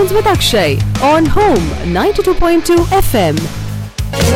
Afternoons with Akshay on Home 92.2 FM.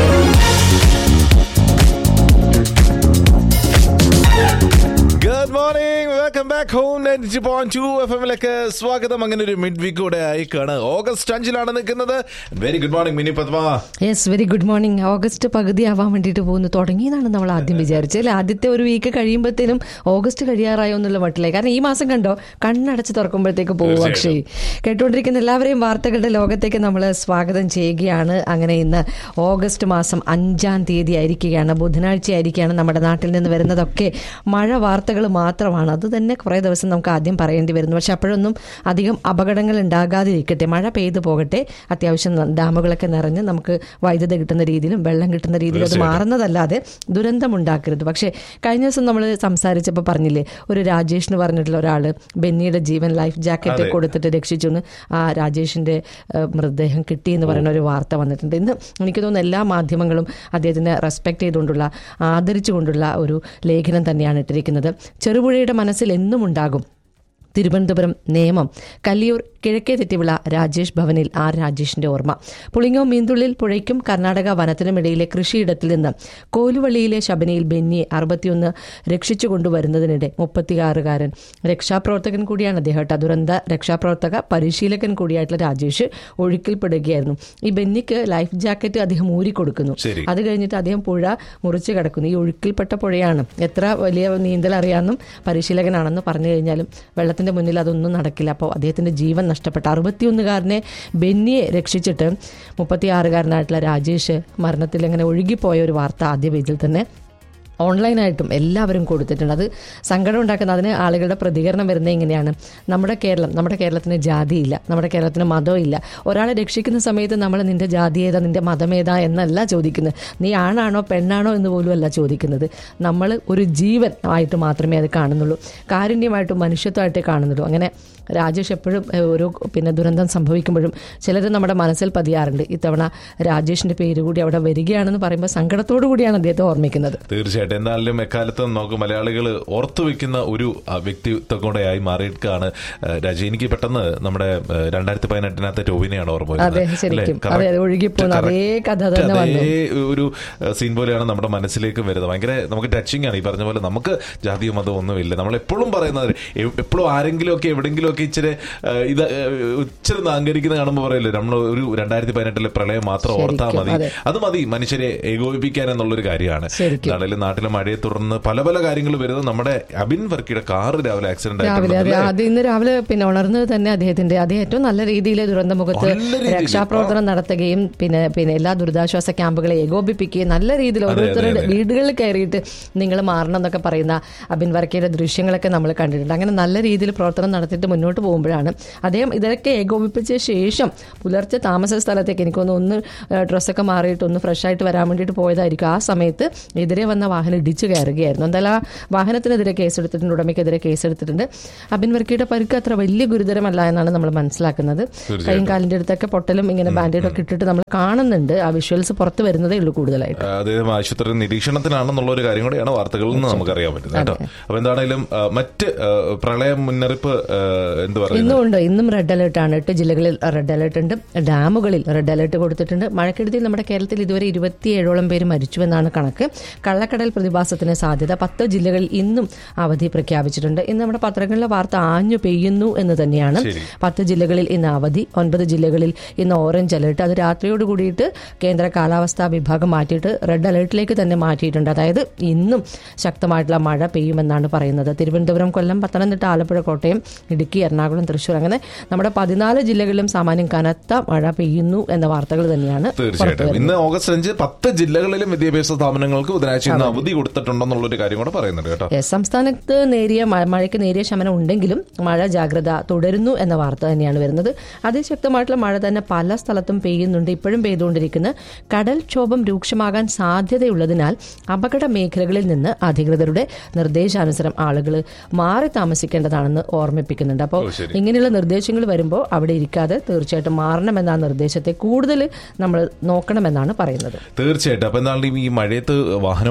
Good morning welcome back home ninety point two F എമ്മിലേക്ക് സ്വാഗതം അങ്ങനെ ഒരു mid week കൂടെ ആയിക്കാണ് August അഞ്ചിലാണ് നിൽക്കുന്നത് very good morning Mini Padma yes very good morning August പകുതി ആവാൻ വേണ്ടിയിട്ട് പോകുന്നു തുടങ്ങിയതാണ് നമ്മൾ ആദ്യം വിചാരിച്ചത് അല്ലേ ആദ്യത്തെ ഒരു വീക്ക് കഴിയുമ്പോഴത്തേനും ഓഗസ്റ്റ് കഴിയാറായോ എന്നുള്ള മട്ടിലായി കാരണം ഈ മാസം കണ്ടോ കണ്ണടച്ച് തുറക്കുമ്പോഴത്തേക്ക് പോകും അക്ഷയ് കേട്ടുകൊണ്ടിരിക്കുന്ന എല്ലാവരെയും വാർത്തകളുടെ ലോകത്തേക്ക് നമ്മൾ സ്വാഗതം ചെയ്യുകയാണ് അങ്ങനെ ഇന്ന് ഓഗസ്റ്റ് മാസം അഞ്ചാം തീയതി ആയിരിക്കുകയാണ് ബുധനാഴ്ച ആയിരിക്കുകയാണ് നമ്മുടെ നാട്ടിൽ നിന്ന് വരുന്നതൊക്കെ മഴ വാർത്തകൾ മാത്രമാണ് അത് തന്നെ കുറേ ദിവസം നമുക്ക് ആദ്യം പറയേണ്ടി വരുന്നു പക്ഷെ അപ്പോഴൊന്നും അധികം അപകടങ്ങൾ ഉണ്ടാകാതിരിക്കട്ടെ മഴ പെയ്തു പോകട്ടെ അത്യാവശ്യം ന- ഡാമുകളൊക്കെ നിറഞ്ഞ് നമുക്ക് വൈദ്യുതി കിട്ടുന്ന രീതിയിലും വെള്ളം കിട്ടുന്ന രീതിയിലും അത് മാറുന്നതല്ലാതെ ദുരന്തം ഉണ്ടാക്കരുത് പക്ഷേ കഴിഞ്ഞ ദിവസം നമ്മൾ സംസാരിച്ചപ്പോൾ പറഞ്ഞില്ലേ ഒരു രാജേഷ് എന്ന് പറഞ്ഞിട്ടുള്ള ഒരാൾ ബെന്നിയുടെ ജീവൻ ലൈഫ് ജാക്കറ്റ് അതെ. കൊടുത്തിട്ട് രക്ഷിച്ചു എന്ന് ആ രാജേഷിന്റെ ഏഹ്, മൃതദേഹം കിട്ടി എന്ന് പറയുന്ന ഒരു വാർത്ത വന്നിട്ടുണ്ട് ഇന്ന് എനിക്ക് തോന്നുന്നു എല്ലാ മാധ്യമങ്ങളും അദ്ദേഹത്തിനെ റെസ്പെക്ട് ചെയ്തുകൊണ്ടുള്ള ആദരിച്ചുകൊണ്ടുള്ള ഒരു ലേഖനം തന്നെയാണ് ഇട്ടിരിക്കുന്നത് ചെറുപുഴയുടെ മനസ്സിൽ എന്നും ഉണ്ടാകും തിരുവനന്തപുരം നേമം കല്ലിയൂർ കിഴക്കേ തെറ്റിവിള രാജേഷ് ഭവനിൽ ആർ രാജേഷിന്റെ ഓർമ്മ പുളിങ്ങോ മീന്തുള്ളിൽ പുഴയ്ക്കും കർണാടക വനത്തിനുമിടയിലെ കൃഷിയിടത്തിൽ നിന്ന് കോലുവള്ളിയിലെ ശബനയിൽ ബെന്നിയെ അറുപത്തിയൊന്ന് രക്ഷിച്ചു കൊണ്ടുവരുന്നതിനിടെ മുപ്പത്തിയാറുകാരൻ രക്ഷാപ്രവർത്തകൻ കൂടിയാണ് അദ്ദേഹം കേട്ടോ ദുരന്ത രക്ഷാപ്രവർത്തക പരിശീലകൻ കൂടിയായിട്ടുള്ള രാജേഷ് ഒഴുക്കിൽപ്പെടുകയായിരുന്നു ഈ ബെന്നിക്ക് ലൈഫ് ജാക്കറ്റ് അദ്ദേഹം ഊരിക്കൊടുക്കുന്നു ശരി. അത് കഴിഞ്ഞിട്ട് അദ്ദേഹം പുഴ മുറിച്ച് കിടക്കുന്നു ഈ ഒഴുക്കിൽപ്പെട്ട പുഴയാണ് എത്ര വലിയ നീന്തൽ അറിയാമെന്നും പരിശീലകനാണെന്ന് പറഞ്ഞു കഴിഞ്ഞാലും വെള്ളത്തിന്റെ മുന്നിൽ അതൊന്നും നടക്കില്ല അപ്പോൾ അദ്ദേഹത്തിന്റെ ജീവൻ നഷ്ടപ്പെട്ട അറുപത്തിയൊന്നുകാരനെ ബെന്നിയെ രക്ഷിച്ചിട്ട് മുപ്പത്തിയാറുകാരനായിട്ടുള്ള രാജേഷ് മരണത്തിൽ ഇങ്ങനെ ഒഴുകിപ്പോയ ഒരു വാർത്ത ആദ്യ പേജിൽ തന്നെ ഓൺലൈനായിട്ടും എല്ലാവരും കൊടുത്തിട്ടുണ്ട് അത് സങ്കടം ഉണ്ടാക്കുന്ന അതിന് ആളുകളുടെ പ്രതികരണം വരുന്നത് എങ്ങനെയാണ് നമ്മുടെ കേരളം നമ്മുടെ കേരളത്തിന് ജാതിയില്ല നമ്മുടെ കേരളത്തിന് മതമില്ല ഒരാളെ രക്ഷിക്കുന്ന സമയത്ത് നമ്മൾ നിന്റെ ജാതി ഏതാ നിന്റെ മതം ഏതാ എന്നല്ല ചോദിക്കുന്നത് നീ ആണാണോ പെണ്ണാണോ എന്ന് പോലും അല്ല ചോദിക്കുന്നത് നമ്മൾ ഒരു ജീവൻ ആയിട്ട് മാത്രമേ അത് കാണുന്നുള്ളൂ കാരുണ്യമായിട്ടും മനുഷ്യത്വമായിട്ടേ കാണുന്നുള്ളൂ അങ്ങനെ രാജേഷ് എപ്പോഴും ഏഹ്, ഒരു പിന്നെ ദുരന്തം സംഭവിക്കുമ്പോഴും ചിലർ നമ്മുടെ മനസ്സിൽ പതിയാറുണ്ട് ഇത്തവണ രാജേഷിന്റെ പേര് കൂടി അവിടെ വരികയാണെന്ന് പറയുമ്പോൾ സങ്കടത്തോടു കൂടിയാണ് അദ്ദേഹത്തെ ഓർമ്മിക്കുന്നത് തീർച്ചയായിട്ടും എന്തായാലും എക്കാലത്തും നമുക്ക് മലയാളികൾ ഓർത്തു വെക്കുന്ന ഒരു ആ, വ്യക്തിത്വം കൂടെ ആയി മാറിയിരിക്കുകയാണ് ആ, രാജ എനിക്ക് പെട്ടെന്ന് നമ്മുടെ ആ, രണ്ടായിരത്തി പതിനെട്ടിനകത്തെ ടോവിനെയാണ് ഓർമ്മ വരുന്നത്. അതെ, ശരിക്കും. അല്ലേ? അതെ, അതെ, ഒഴുകിപ്പോകുന്ന correct അതേ കഥ തന്നെ വന്നു. അതേ ഒരു സീൻ പോലെയാണ് നമ്മുടെ മനസ്സിലേക്ക് വരുന്നത് ഭയങ്കര നമുക്ക് ടച്ചിങ് ആണ് ഈ പറഞ്ഞ പോലെ നമുക്ക് ജാതിയോ മതമോ ഒന്നുമില്ല നമ്മൾ എപ്പോഴും പറയുന്നത് എ- എപ്പോഴും ആരെങ്കിലും ഒക്കെ എവിടെങ്കിലും ഒക്കെ ഇച്ചിരി ആ, ഇത് ആ, ഇച്ചിരി നാങ്കരിക്കുന്ന കാണുമ്പോൾ പറയല്ലേ നമ്മൾ ഒരു രണ്ടായിരത്തി പതിനെട്ടിലെ പ്രളയം മാത്രം ഓർത്താൽ ശരിക്കും, മതി അതെ. അത് മതി മനുഷ്യരെ ഏകോപിപ്പിക്കാൻ എന്നുള്ളൊരു കാര്യമാണ് ശരിക്കും. നാട്ടിലെ നാട്ടിലെ മഴയെ തുടർന്ന് പല പല കാര്യങ്ങൾ വരുന്നത് നമ്മുടെ അബിൻ വർക്കിയുടെ കാറ് രാവിലെ ആക്സിഡന്റ് രാവിലെ അതെ ആദ്യം ഇന്ന് രാവിലെ പിന്നെ ഉണർന്നത് തന്നെ അദ്ദേഹത്തിന്റെ അദ്ദേഹം ഏറ്റവും നല്ല രീതിയിൽ ദുരന്തമുഖത്ത് നല്ല രീതിയിൽ. രക്ഷാപ്രവർത്തനം നടത്തുകയും പിന്നെ പിന്നെ എല്ലാ ദുരിതാശ്വാസ ക്യാമ്പുകളെ ഏകോപിപ്പിക്കുകയും നല്ല രീതിയിൽ അതെ, ഓരോരുത്തരുടെ അതെ. വീടുകളിൽ കയറിയിട്ട് നിങ്ങൾ മാറണം എന്നൊക്കെ പറയുന്ന അബിൻ വർക്കയുടെ ദൃശ്യങ്ങളൊക്കെ നമ്മൾ കണ്ടിട്ടുണ്ട് അങ്ങനെ നല്ല രീതിയിൽ പ്രവർത്തനം നടത്തിയിട്ട് മുന്നോട്ട് പോകുമ്പോഴാണ് അദ്ദേഹം ഇതൊക്കെ ഏകോപിപ്പിച്ച ശേഷം പുലർച്ചെ താമസ സ്ഥലത്തേക്ക് എനിക്കൊന്ന് ഒന്ന് ഡ്രസ്സൊക്കെ മാറിയിട്ട് ഒന്ന് ഫ്രഷ് ആയിട്ട് വരാൻ വേണ്ടിയിട്ട് പോയതായിരിക്കും ആ സമയത്ത് എതിരെ വന്ന വാഹനം ഇടിച്ചു കയറുകയായിരുന്നു എന്തായാലും ആ വാഹനത്തിനെതിരെ കേസെടുത്തിട്ടുണ്ട് ഉടമയ്ക്കെതിരെ കേസെടുത്തിട്ടുണ്ട് അബിൻ വർക്കിയുടെ പരിക്ക് അത്ര വലിയ ഗുരുതരമല്ല എന്നാണ് നമ്മൾ മനസ്സിലാക്കുന്നത് കൈയും കാലിന്റെ അടുത്തൊക്കെ പൊട്ടലും ഇങ്ങനെ ബാൻഡേഡ് ഒക്കെ ഇട്ടിട്ട് നമ്മൾ കാണുന്നുണ്ട് ആ വിഷ്വൽസ് പുറത്ത് വരുന്നതേ ഉള്ളൂ കൂടുതലായിട്ട് അദ്ദേഹം ആശുപത്രി നിരീക്ഷണത്തിലാണെന്നുള്ള ഒരു കാര്യം കൂടെയാണ് വാർത്തകളിൽ നിന്ന് നമുക്ക് അറിയാൻ പറ്റുന്നത് കേട്ടോ അപ്പൊ എന്താണെങ്കിലും ആ, മറ്റ് ആ, പ്രളയ മുന്നറിയിപ്പ് ആ, എന്ത് പറയുന്നത് ഇന്നും ഉണ്ട് ഇന്നും റെഡ് അലേർട്ട് ആണ് എട്ട് ജില്ലകളിൽ റെഡ് അലേർട്ട് ഉണ്ട് ഡാമുകളിൽ റെഡ് അലേർട്ട് കൊടുത്തിട്ടുണ്ട് മഴക്കെടുതിയിൽ നമ്മുടെ കേരളത്തിൽ ഇതുവരെ ഇരുപത്തിയേഴോളം പേര് മരിച്ചുവെന്നാണ് കണക്ക് കള്ളക്കടൽ പ്രതിഭാസത്തിന് സാധ്യത പത്ത് ജില്ലകളിൽ ഇന്നും അവധി പ്രഖ്യാപിച്ചിട്ടുണ്ട് ഇന്ന് നമ്മുടെ പത്രങ്ങളിലെ വാർത്ത ആഞ്ഞു പെയ്യുന്നു എന്ന് തന്നെയാണ് ശരി. പത്ത് ജില്ലകളിൽ ഇന്ന് അവധി ഒൻപത് ജില്ലകളിൽ ഇന്ന് ഓറഞ്ച് അലേർട്ട് അത് രാത്രിയോട് കൂടിയിട്ട് കേന്ദ്ര കാലാവസ്ഥാ വിഭാഗം മാറ്റിയിട്ട് റെഡ് അലേർട്ടിലേക്ക് തന്നെ മാറ്റിയിട്ടുണ്ട് അതായത് ഇന്നും ശക്തമായിട്ടുള്ള മഴ പെയ്യുമെന്നാണ് പറയുന്നത് തിരുവനന്തപുരം കൊല്ലം പത്തനംതിട്ട ആലപ്പുഴ കോട്ടയം ഇടുക്കി എറണാകുളം തൃശ്ശൂർ അങ്ങനെ നമ്മുടെ പതിനാല് ജില്ലകളിലും സാമാന്യം കനത്ത മഴ പെയ്യുന്നു എന്ന വാർത്തകൾ തന്നെയാണ് പുറത്തു തീർച്ചയായിട്ടും വരുന്നത്. ഇന്ന് ഓഗസ്റ്റ് അഞ്ച് പത്ത് ജില്ലകളിലും വിദ്യാഭ്യാസ സ്ഥാപനങ്ങൾക്ക് ബുധനാഴ്ച ഇന്ന് അവധി കൊടുത്തിട്ടുണ്ടെന്നുള്ളൊരു കാര്യം കൂടെ പറയുന്നുണ്ട് കേട്ടോ Yes, സംസ്ഥാനത്ത് നേരിയ മ- മഴയ്ക്ക് നേരിയ ശമനം ഉണ്ടെങ്കിലും മഴ ജാഗ്രത തുടരുന്നു എന്ന വാർത്ത തന്നെയാണ് വരുന്നത് അതിശക്തമായിട്ടുള്ള മഴ തന്നെ പല സ്ഥലത്തും പെയ്യുന്നുണ്ട് ഇപ്പോഴും പെയ്തുകൊണ്ടിരിക്കുന്ന കടൽക്ഷോഭം രൂക്ഷമാകാൻ സാധ്യതയുള്ളതിനാൽ അപകട മേഖലകളിൽ നിന്ന് അധികൃതരുടെ നിർദ്ദേശാനുസരണം ആളുകൾ മാറി താമസിക്കേണ്ടതാണെന്ന് ഓർമ്മിപ്പിക്കുന്നുണ്ട് അപ്പോൾ ഓ, ശരി. ഇങ്ങനെയുള്ള നിർദ്ദേശങ്ങൾ വരുമ്പോൾ അവിടെ ഇരിക്കാതെ തീർച്ചയായിട്ടും മാറണമെന്ന ആ നിർദ്ദേശത്തെ കൂടുതൽ നമ്മൾ നോക്കണമെന്നാണ് പറയുന്നത് തീർച്ചയായിട്ടും അപ്പൊ എന്താണെങ്കിലും ഈ മഴയത്ത് വാഹനം ഓടിക്കുന്നവർ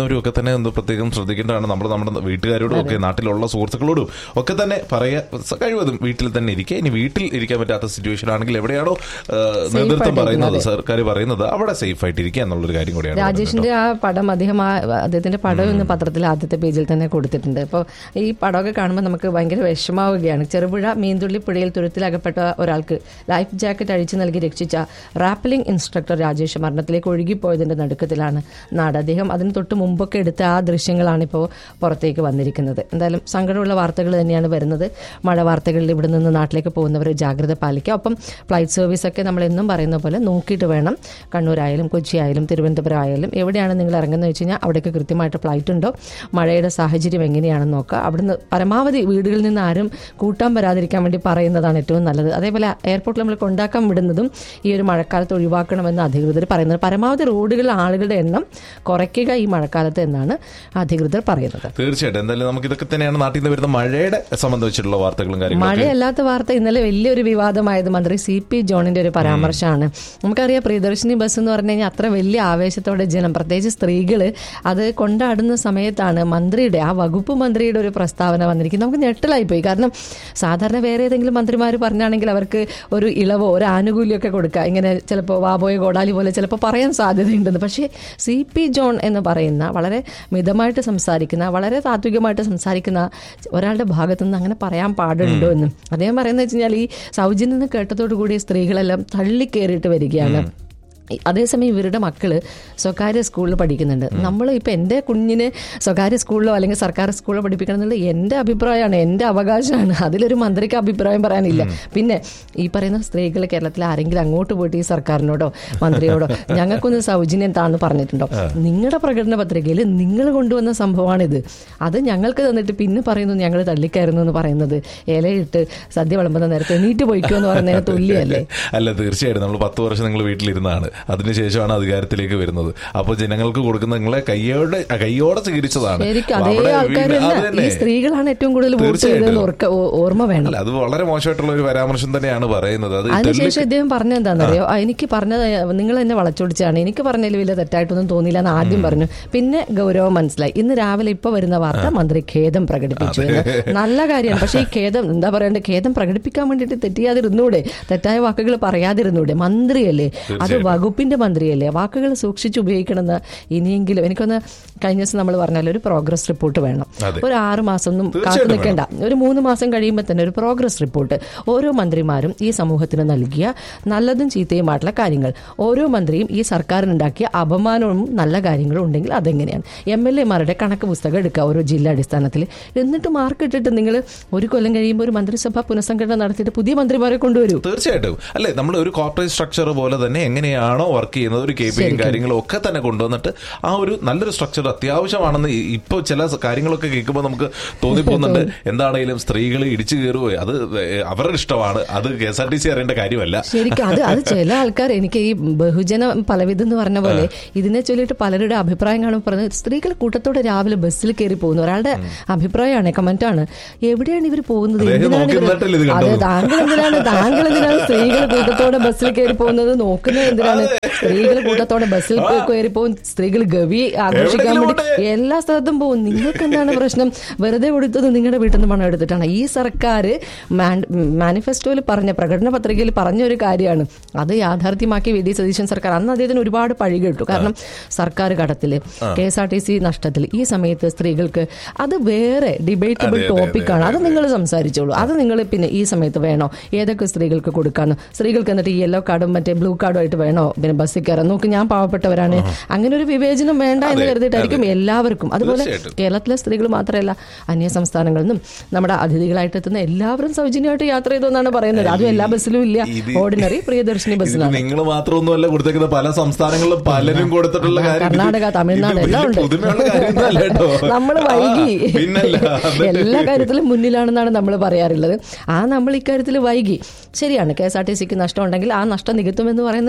എല്ലാവരും ഒക്കെ തന്നെ ഒന്ന് പ്രത്യേകം ശ്രദ്ധിക്കേണ്ടതാണ് നമ്മൾ നമ്മുടെ വീട്ടുകാരോടും ഒക്കെ നാട്ടിലുള്ള സുഹൃത്തുക്കളോടും ഒക്കെ തന്നെ പറയുക സ- കഴിവതും വീട്ടിൽ തന്നെ ഇരിക്കുക ഇനി വീട്ടിൽ ഇരിക്കാൻ പറ്റാത്ത സിറ്റുവേഷൻ ആണെങ്കിൽ എവിടെയാണോ ആ, നേതൃത്വം ആയിട്ട് പറയുന്നത് ഇരിക്കുന്നത്. സർക്കാർ പറയുന്നത് അവിടെ സേഫ് ആയിട്ട് ഇരിക്കുക എന്നുള്ളൊരു കാര്യം കൂടിയാണ് പറയുന്നത് രാജേഷിന്റെ ആ പടം അദ്ദേഹം ആ അദ്ദേഹത്തിന്റെ പടം ഇന്ന് പത്രത്തിൽ ആദ്യത്തെ പേജിൽ തന്നെ കൊടുത്തിട്ടുണ്ട് അപ്പോൾ ഈ പടമൊക്കെ കാണുമ്പോൾ നമുക്ക് ഭയങ്കര വിഷമാവുകയാണ് ചെറുപുഴ മീൻതുള്ളി പുഴയിൽ തുരുത്തിലകപ്പെട്ട ഒരാൾക്ക് ലൈഫ് ജാക്കറ്റ് അഴിച്ചു നൽകി രക്ഷിച്ച റാപ്പലിംഗ് ഇൻസ്ട്രക്ടർ രാജേഷ് മരണത്തിലേക്ക് ഒഴുകിപ്പോയതിന്റെ നടുക്കത്തിലാണ് നാട് അദ്ദേഹം അതിന് തൊട്ട് മുമ്പൊക്കെ എടുത്ത ആ ദൃശ്യങ്ങളാണ് ഇപ്പോൾ പുറത്തേക്ക് വന്നിരിക്കുന്നത് എന്തായാലും സങ്കടമുള്ള വാർത്തകൾ തന്നെയാണ് വരുന്നത് മഴ വാർത്തകളിൽ ഇവിടെ നിന്ന് നാട്ടിലേക്ക് പോകുന്നവർ ജാഗ്രത പാലിക്കുക ഒപ്പം ഫ്ലൈറ്റ് സർവീസ് ഒക്കെ നമ്മൾ എന്നും പറയുന്ന പോലെ നോക്കിയിട്ട് വേണം കണ്ണൂരായാലും കൊച്ചി ആയാലും തിരുവനന്തപുരം ആയാലും എവിടെയാണ് നിങ്ങൾ ഇറങ്ങുന്നത് വെച്ച് കഴിഞ്ഞാൽ അവിടേക്ക് കൃത്യമായിട്ട് ഫ്ലൈറ്റ് ഉണ്ടോ മഴയുടെ സാഹചര്യം എങ്ങനെയാണെന്ന് നോക്കുക അവിടുന്ന് പരമാവധി വീടുകളിൽ നിന്ന് ആരും കൂട്ടാൻ വരാതിരിക്കാൻ വേണ്ടി പറയുന്നതാണ് ഏറ്റവും നല്ലത് അതേപോലെ എയർപോർട്ടിൽ നമ്മൾ കൊണ്ടാക്കാൻ വിടുന്നതും ഈ ഒരു മഴക്കാലത്ത് ഒഴിവാക്കണമെന്ന് അധികൃതർ പറയുന്നത് പരമാവധി റോഡുകളിൽ ആളുകളുടെ എണ്ണം കുറയ്ക്കുക ഈ മഴക്കാലത്ത് എന്നാണ് അധികൃതർ പറയുന്നത് തീർച്ചയായിട്ടും എന്തായാലും നമുക്ക് ഇതൊക്കെ തന്നെയാണ് നാട്ടിൽ നിന്ന് വരുന്ന മഴയുടെ സംബന്ധിച്ചിട്ടുള്ള വാർത്തകളും കാര്യങ്ങളും മഴയല്ലാത്ത വാർത്ത ഇന്നലെ വലിയൊരു വിവാദമായത് മന്ത്രി സി പി ജോണിന്റെ ഒരു പരാമർശമാണ് നമുക്കറിയാം പ്രിയദർശിനി ബസ് എന്ന് പറഞ്ഞു കഴിഞ്ഞാൽ അത്ര വലിയ ആവേശത്തോടെ ജനം പ്രത്യേകിച്ച് സ്ത്രീകൾ അത് കൊണ്ടാടുന്ന സമയത്താണ് മന്ത്രിയുടെ ആ വകുപ്പ് മന്ത്രിയുടെ ഒരു പ്രസ്താവന വന്നിരിക്കുന്നത് നമുക്ക് ഞെട്ടലായി പോയി കാരണം സാധാരണ വേറെ ഏതെങ്കിലും മന്ത്രിമാർ പറഞ്ഞാണെങ്കിൽ അവർക്ക് ഒരു ഇളവോ ഒരു ആനുകൂല്യമൊക്കെ കൊടുക്കുക ഇങ്ങനെ ചിലപ്പോൾ വാബോയ ഗോഡാലി പോലെ ചിലപ്പോൾ പറയാൻ സാധ്യതയുണ്ടെന്ന് പക്ഷേ സി പി ജോൺ എന്ന് പറയുന്ന വളരെ മിതമായിട്ട് സംസാരിക്കുന്ന വളരെ താത്വികമായിട്ട് സംസാരിക്കുന്ന ഒരാളുടെ ഭാഗത്തു നിന്ന് അങ്ങനെ പറയാൻ പാടുണ്ടോ എന്ന് അദ്ദേഹം പറയുന്നത് വെച്ച് കഴിഞ്ഞാൽ ഈ സൗജന്യം എന്ന് കേട്ടതോടു കൂടി സ്ത്രീകളെല്ലാം തള്ളിക്കേറിയിട്ട് വരികയാണ് ഈ- അതേസമയം ഇവരുടെ മക്കള് സ്വകാര്യ സ്കൂളിൽ പഠിക്കുന്നുണ്ട് നമ്മൾ ഇപ്പം എൻ്റെ കുഞ്ഞിനെ സ്വകാര്യ സ്കൂളിലോ അല്ലെങ്കിൽ സർക്കാർ സ്കൂളിലോ പഠിപ്പിക്കണം എന്നുള്ളത് എൻ്റെ അഭിപ്രായമാണ് എൻ്റെ അവകാശമാണ് അതിലൊരു മന്ത്രിക്ക് അഭിപ്രായം പറയാനില്ല പിന്നെ ഈ പറയുന്ന സ്ത്രീകൾ കേരളത്തിൽ ആരെങ്കിലും അങ്ങോട്ട് പോയിട്ട് ഈ സർക്കാരിനോടോ മന്ത്രിയോടോ ഞങ്ങൾക്കൊന്ന് സൗജന്യം താന്ന് പറഞ്ഞിട്ടുണ്ടോ നിങ്ങളുടെ പ്രകടന പത്രികയിൽ നിങ്ങൾ കൊണ്ടുവന്ന സംഭവമാണിത് അത് ഞങ്ങൾക്ക് തന്നിട്ട് പിന്നെ പറയുന്നു ഞങ്ങൾ തള്ളിക്കയറുന്നു എന്ന് പറയുന്നത് ഇലയിട്ട് സദ്യ വിളമ്പുന്ന നേരത്തെ എണീറ്റ് പോയിക്കോ എന്ന് പറയുന്നതിന് തുല്യമല്ലേ അല്ല തീർച്ചയായിട്ടും നമ്മൾ പത്ത് വർഷം നിങ്ങൾ വീട്ടിലിരുന്നാണ് അതിനുശേഷമാണ് അധികാരത്തിലേക്ക് വരുന്നത് അപ്പോൾ ജനങ്ങൾക്ക് കൊടുക്കുന്ന നിങ്ങളെ കയ്യോടെ കയ്യോടെ സ്വീകരിച്ചതാണ് ശരിക്കും അപ്പൊ അതേ അവിടെ ആൾക്കാർ വീട്- അത് തന്നെ തന്നെ. ഈ സ്ത്രീകളാണ് ഏറ്റവും കൂടുതൽ വോട്ട് തീർച്ചയായിട്ടും. ചെയ്തതെന്ന് ഓർക്ക- ഓ- ഓർമ്മ വേണം അല്ല അത് വളരെ മോശമായിട്ടുള്ള ഒരു പരാമർശം തന്നെയാണ് പറയുന്നത് അത് അതിനുശേഷം ഇദ്ദേഹം പറഞ്ഞ എന്താണെന്നറിയോ ആ, എനിക്ക് പറഞ്ഞത് നിങ്ങൾ എന്നെ വളച്ചൊടിച്ചാണ് എനിക്ക് പറഞ്ഞതിൽ വലിയ തെറ്റായിട്ടൊന്നും തോന്നിയില്ല എന്ന് ആദ്യം പറഞ്ഞു പിന്നെ ഗൗരവം മനസ്സിലായി ഇന്ന് രാവിലെ ഇപ്പൊ വരുന്ന വാർത്ത മന്ത്രി ഖേദം പ്രകടിപ്പിച്ചു എന്ന് നല്ല കാര്യമാണ് പക്ഷേ ഈ ഖേദം എന്താ പറയണ്ടേ ഖേദം പ്രകടിപ്പിക്കാൻ വേണ്ടിയിട്ട് തെറ്റിയാതിരുന്നൂടെ തെറ്റായ വാക്കുകൾ പറയാതിരുന്നൂടെ മന്ത്രിയല്ലേ അത് വകുപ്പിന്റെ മന്ത്രിയല്ലേ വാക്കുകൾ സൂക്ഷിച്ച് ഉപയോഗിക്കണമെന്ന് ഇനിയെങ്കിലും എനിക്കൊന്ന് കഴിഞ്ഞ ദിവസം നമ്മൾ പറഞ്ഞാൽ ഒരു പ്രോഗ്രസ് റിപ്പോർട്ട് വേണം അതെ. ഒരു ആറ് മാസം ഒന്നും കാത്തു തീർച്ചയായിട്ടും നിൽക്കേണ്ട ഒരു മൂന്ന് മാസം കഴിയുമ്പോൾ തന്നെ ഒരു പ്രോഗ്രസ് റിപ്പോർട്ട് ഓരോ മന്ത്രിമാരും ഈ സമൂഹത്തിന് നൽകിയ നല്ലതും ചീത്തയുമായിട്ടുള്ള കാര്യങ്ങൾ ഓരോ മന്ത്രിയും ഈ സർക്കാരിനുണ്ടാക്കിയ അപമാനവും നല്ല കാര്യങ്ങളും ഉണ്ടെങ്കിൽ അതെങ്ങനെയാണ് എം എൽ എമാരുടെ കണക്ക് പുസ്തകം എടുക്കുക ഓരോ ജില്ലാ അടിസ്ഥാനത്തിൽ എന്നിട്ട് മാർക്ക് ഇട്ടിട്ട് നിങ്ങൾ ഒരു കൊല്ലം കഴിയുമ്പോൾ ഒരു മന്ത്രിസഭ പുനഃസംഘടന നടത്തിയിട്ട് പുതിയ മന്ത്രിമാരെ കൊണ്ടുവരൂ തീർച്ചയായിട്ടും അല്ലെ നമ്മൾ ഒരു കോർപ്പറേറ്റ് സ്ട്രക്ചർ പോലെ തന്നെ എങ്ങനെയാണോ വർക്ക് ചെയ്യുന്നത് ഒരു കെ പിയും ശരിക്കും. കാര്യങ്ങളും ഒക്കെ തന്നെ കൊണ്ടുവന്നിട്ട് ആ ഒരു നല്ലൊരു സ്ട്രക്ചർ അത്യാവശ്യമാണെന്ന് ഇ- ഇപ്പൊ ചില സ- കാര്യങ്ങളൊക്കെ കേൾക്കുമ്പോൾ നമുക്ക് തോന്നിപ്പോകുന്നുണ്ട് എന്താണെങ്കിലും സ്ത്രീകൾ ഇടിച്ചു കയറുകയോ അത് അവരുടെ ഇഷ്ടമാണ് അത് K S R T C അറിയേണ്ട കാര്യമല്ല ശരിക്കും അത് അത് ചില ആൾക്കാർ എനിക്ക് ഈ ബഹുജന പലവിധം എന്ന് പറഞ്ഞ പോലെ ഇതിനെ ചൊല്ലിയിട്ട് പലരുടെ അഭിപ്രായം കാണുമ്പോൾ പറഞ്ഞത് സ്ത്രീകൾ കൂട്ടത്തോടെ രാവിലെ ബസ്സിൽ കയറി പോകുന്നു ഒരാളുടെ അഭിപ്രായമാണ് കമന്റാണ് എവിടെയാണ് ഇവർ പോകുന്നത് അദ്ദേഹം എന്തിനാണ് നോക്കി ഇവര് നിന്നിട്ടല്ലേ ഇത് അതെ കണ്ടത്? താങ്കൾ എന്തിനാണ് താങ്കൾ എന്തിനാണ് സ്ത്രീകൾ കൂട്ടത്തോടെ ബസ്സിൽ കയറി പോകുന്നത് നോക്കുന്നത് എന്തിനാണ് സ്ത്രീകൾ കൂട്ടത്തോടെ ബസ്സിൽ കയറി പോകും സ്ത്രീകൾ ഗവി ആഘോഷിക്കാൻ എവിടെയെങ്കിലും വേണ്ടി എല്ലാ സ്ഥലത്തും പോകും നിങ്ങൾക്ക് എന്താണ് പ്രശ്നം വെറുതെ കൊടുത്തത് നിങ്ങളുടെ വീട്ടിൽ നിന്ന് പണം എടുത്തിട്ടാണ് ഈ സർക്കാർ മാനിഫെസ്റ്റോയിൽ പറഞ്ഞ പ്രകടന പത്രികയിൽ പറഞ്ഞ ഒരു കാര്യമാണ് അത് യാഥാർത്ഥ്യമാക്കി വി ഡി സതീശൻ സർക്കാർ അന്ന് അദ്ദേഹത്തിന് ഒരുപാട് പഴി കേട്ടു കാരണം സർക്കാർ കടത്തിൽ K S R T C നഷ്ടത്തിൽ ഈ സമയത്ത് സ്ത്രീകൾക്ക് അത് വേറെ ഡിബേറ്റബിൾ അതെ, അതെ, ടോപ്പിക്കാണ് അത് നിങ്ങൾ സംസാരിച്ചോളൂ അത് നിങ്ങൾ പിന്നെ ഈ സമയത്ത് വേണോ ഏതൊക്കെ സ്ത്രീകൾക്ക് കൊടുക്കാന്ന് സ്ത്രീകൾക്ക് എന്നിട്ട് ഈ യെല്ലോ കാർഡും മറ്റേ ബ്ലൂ കാർഡും ആയിട്ട് വേണോ പിന്നെ ബസ്സിൽ കയറാൻ നോക്ക് ഞാൻ പാവപ്പെട്ടവരാണ് അങ്ങനെ ഒരു വിവേചനം വേണ്ട എന്ന് അതെ, കരുതിയിട്ടായിരിക്കും എല്ലാവർക്കും അതുപോലെ തീർച്ചയായിട്ടും. കേരളത്തിലെ സ്ത്രീകൾ മാത്രമല്ല അന്യ സംസ്ഥാനങ്ങളിൽ നിന്നും നമ്മുടെ അതിഥികളായിട്ട് എത്തുന്ന എല്ലാവരും സൗജന്യമായിട്ട് യാത്ര ചെയ്തെന്നാണ് പറയുന്നത് അതും എല്ലാ ബസ്സിലും ഇല്ല ഇത് ഓർഡിനറി പ്രിയദർശിനി ബസ്സിലാണ് നിങ്ങൾ മാത്രമൊന്നുമല്ല കൊടുത്തേക്കുന്ന പല സംസ്ഥാനങ്ങളിലും പലരും കൊടുത്തിട്ടുള്ള കാര്യം ഇത് കർണാടക തമിഴ്നാട് ഇത് എല്ലാം ഉണ്ട് പുതുമയുള്ള കാര്യമൊന്നുമല്ല കേട്ടോ നമ്മൾ വൈകി ആ, പിന്നല്ല അത് എല്ലാ കാര്യത്തിലും മുന്നിലാണെന്നാണ് നമ്മൾ പറയാറുള്ളത് ആ നമ്മൾ ഇക്കാര്യത്തിൽ വൈകി ശരിയാണ് കെ എസ് ആർ ടി സിക്ക് നഷ്ടം ഉണ്ടെങ്കിൽ ആ നഷ്ടം നികത്തുമെന്ന് പറയുന്നുണ്ട് മുഖ്യമന്ത്രി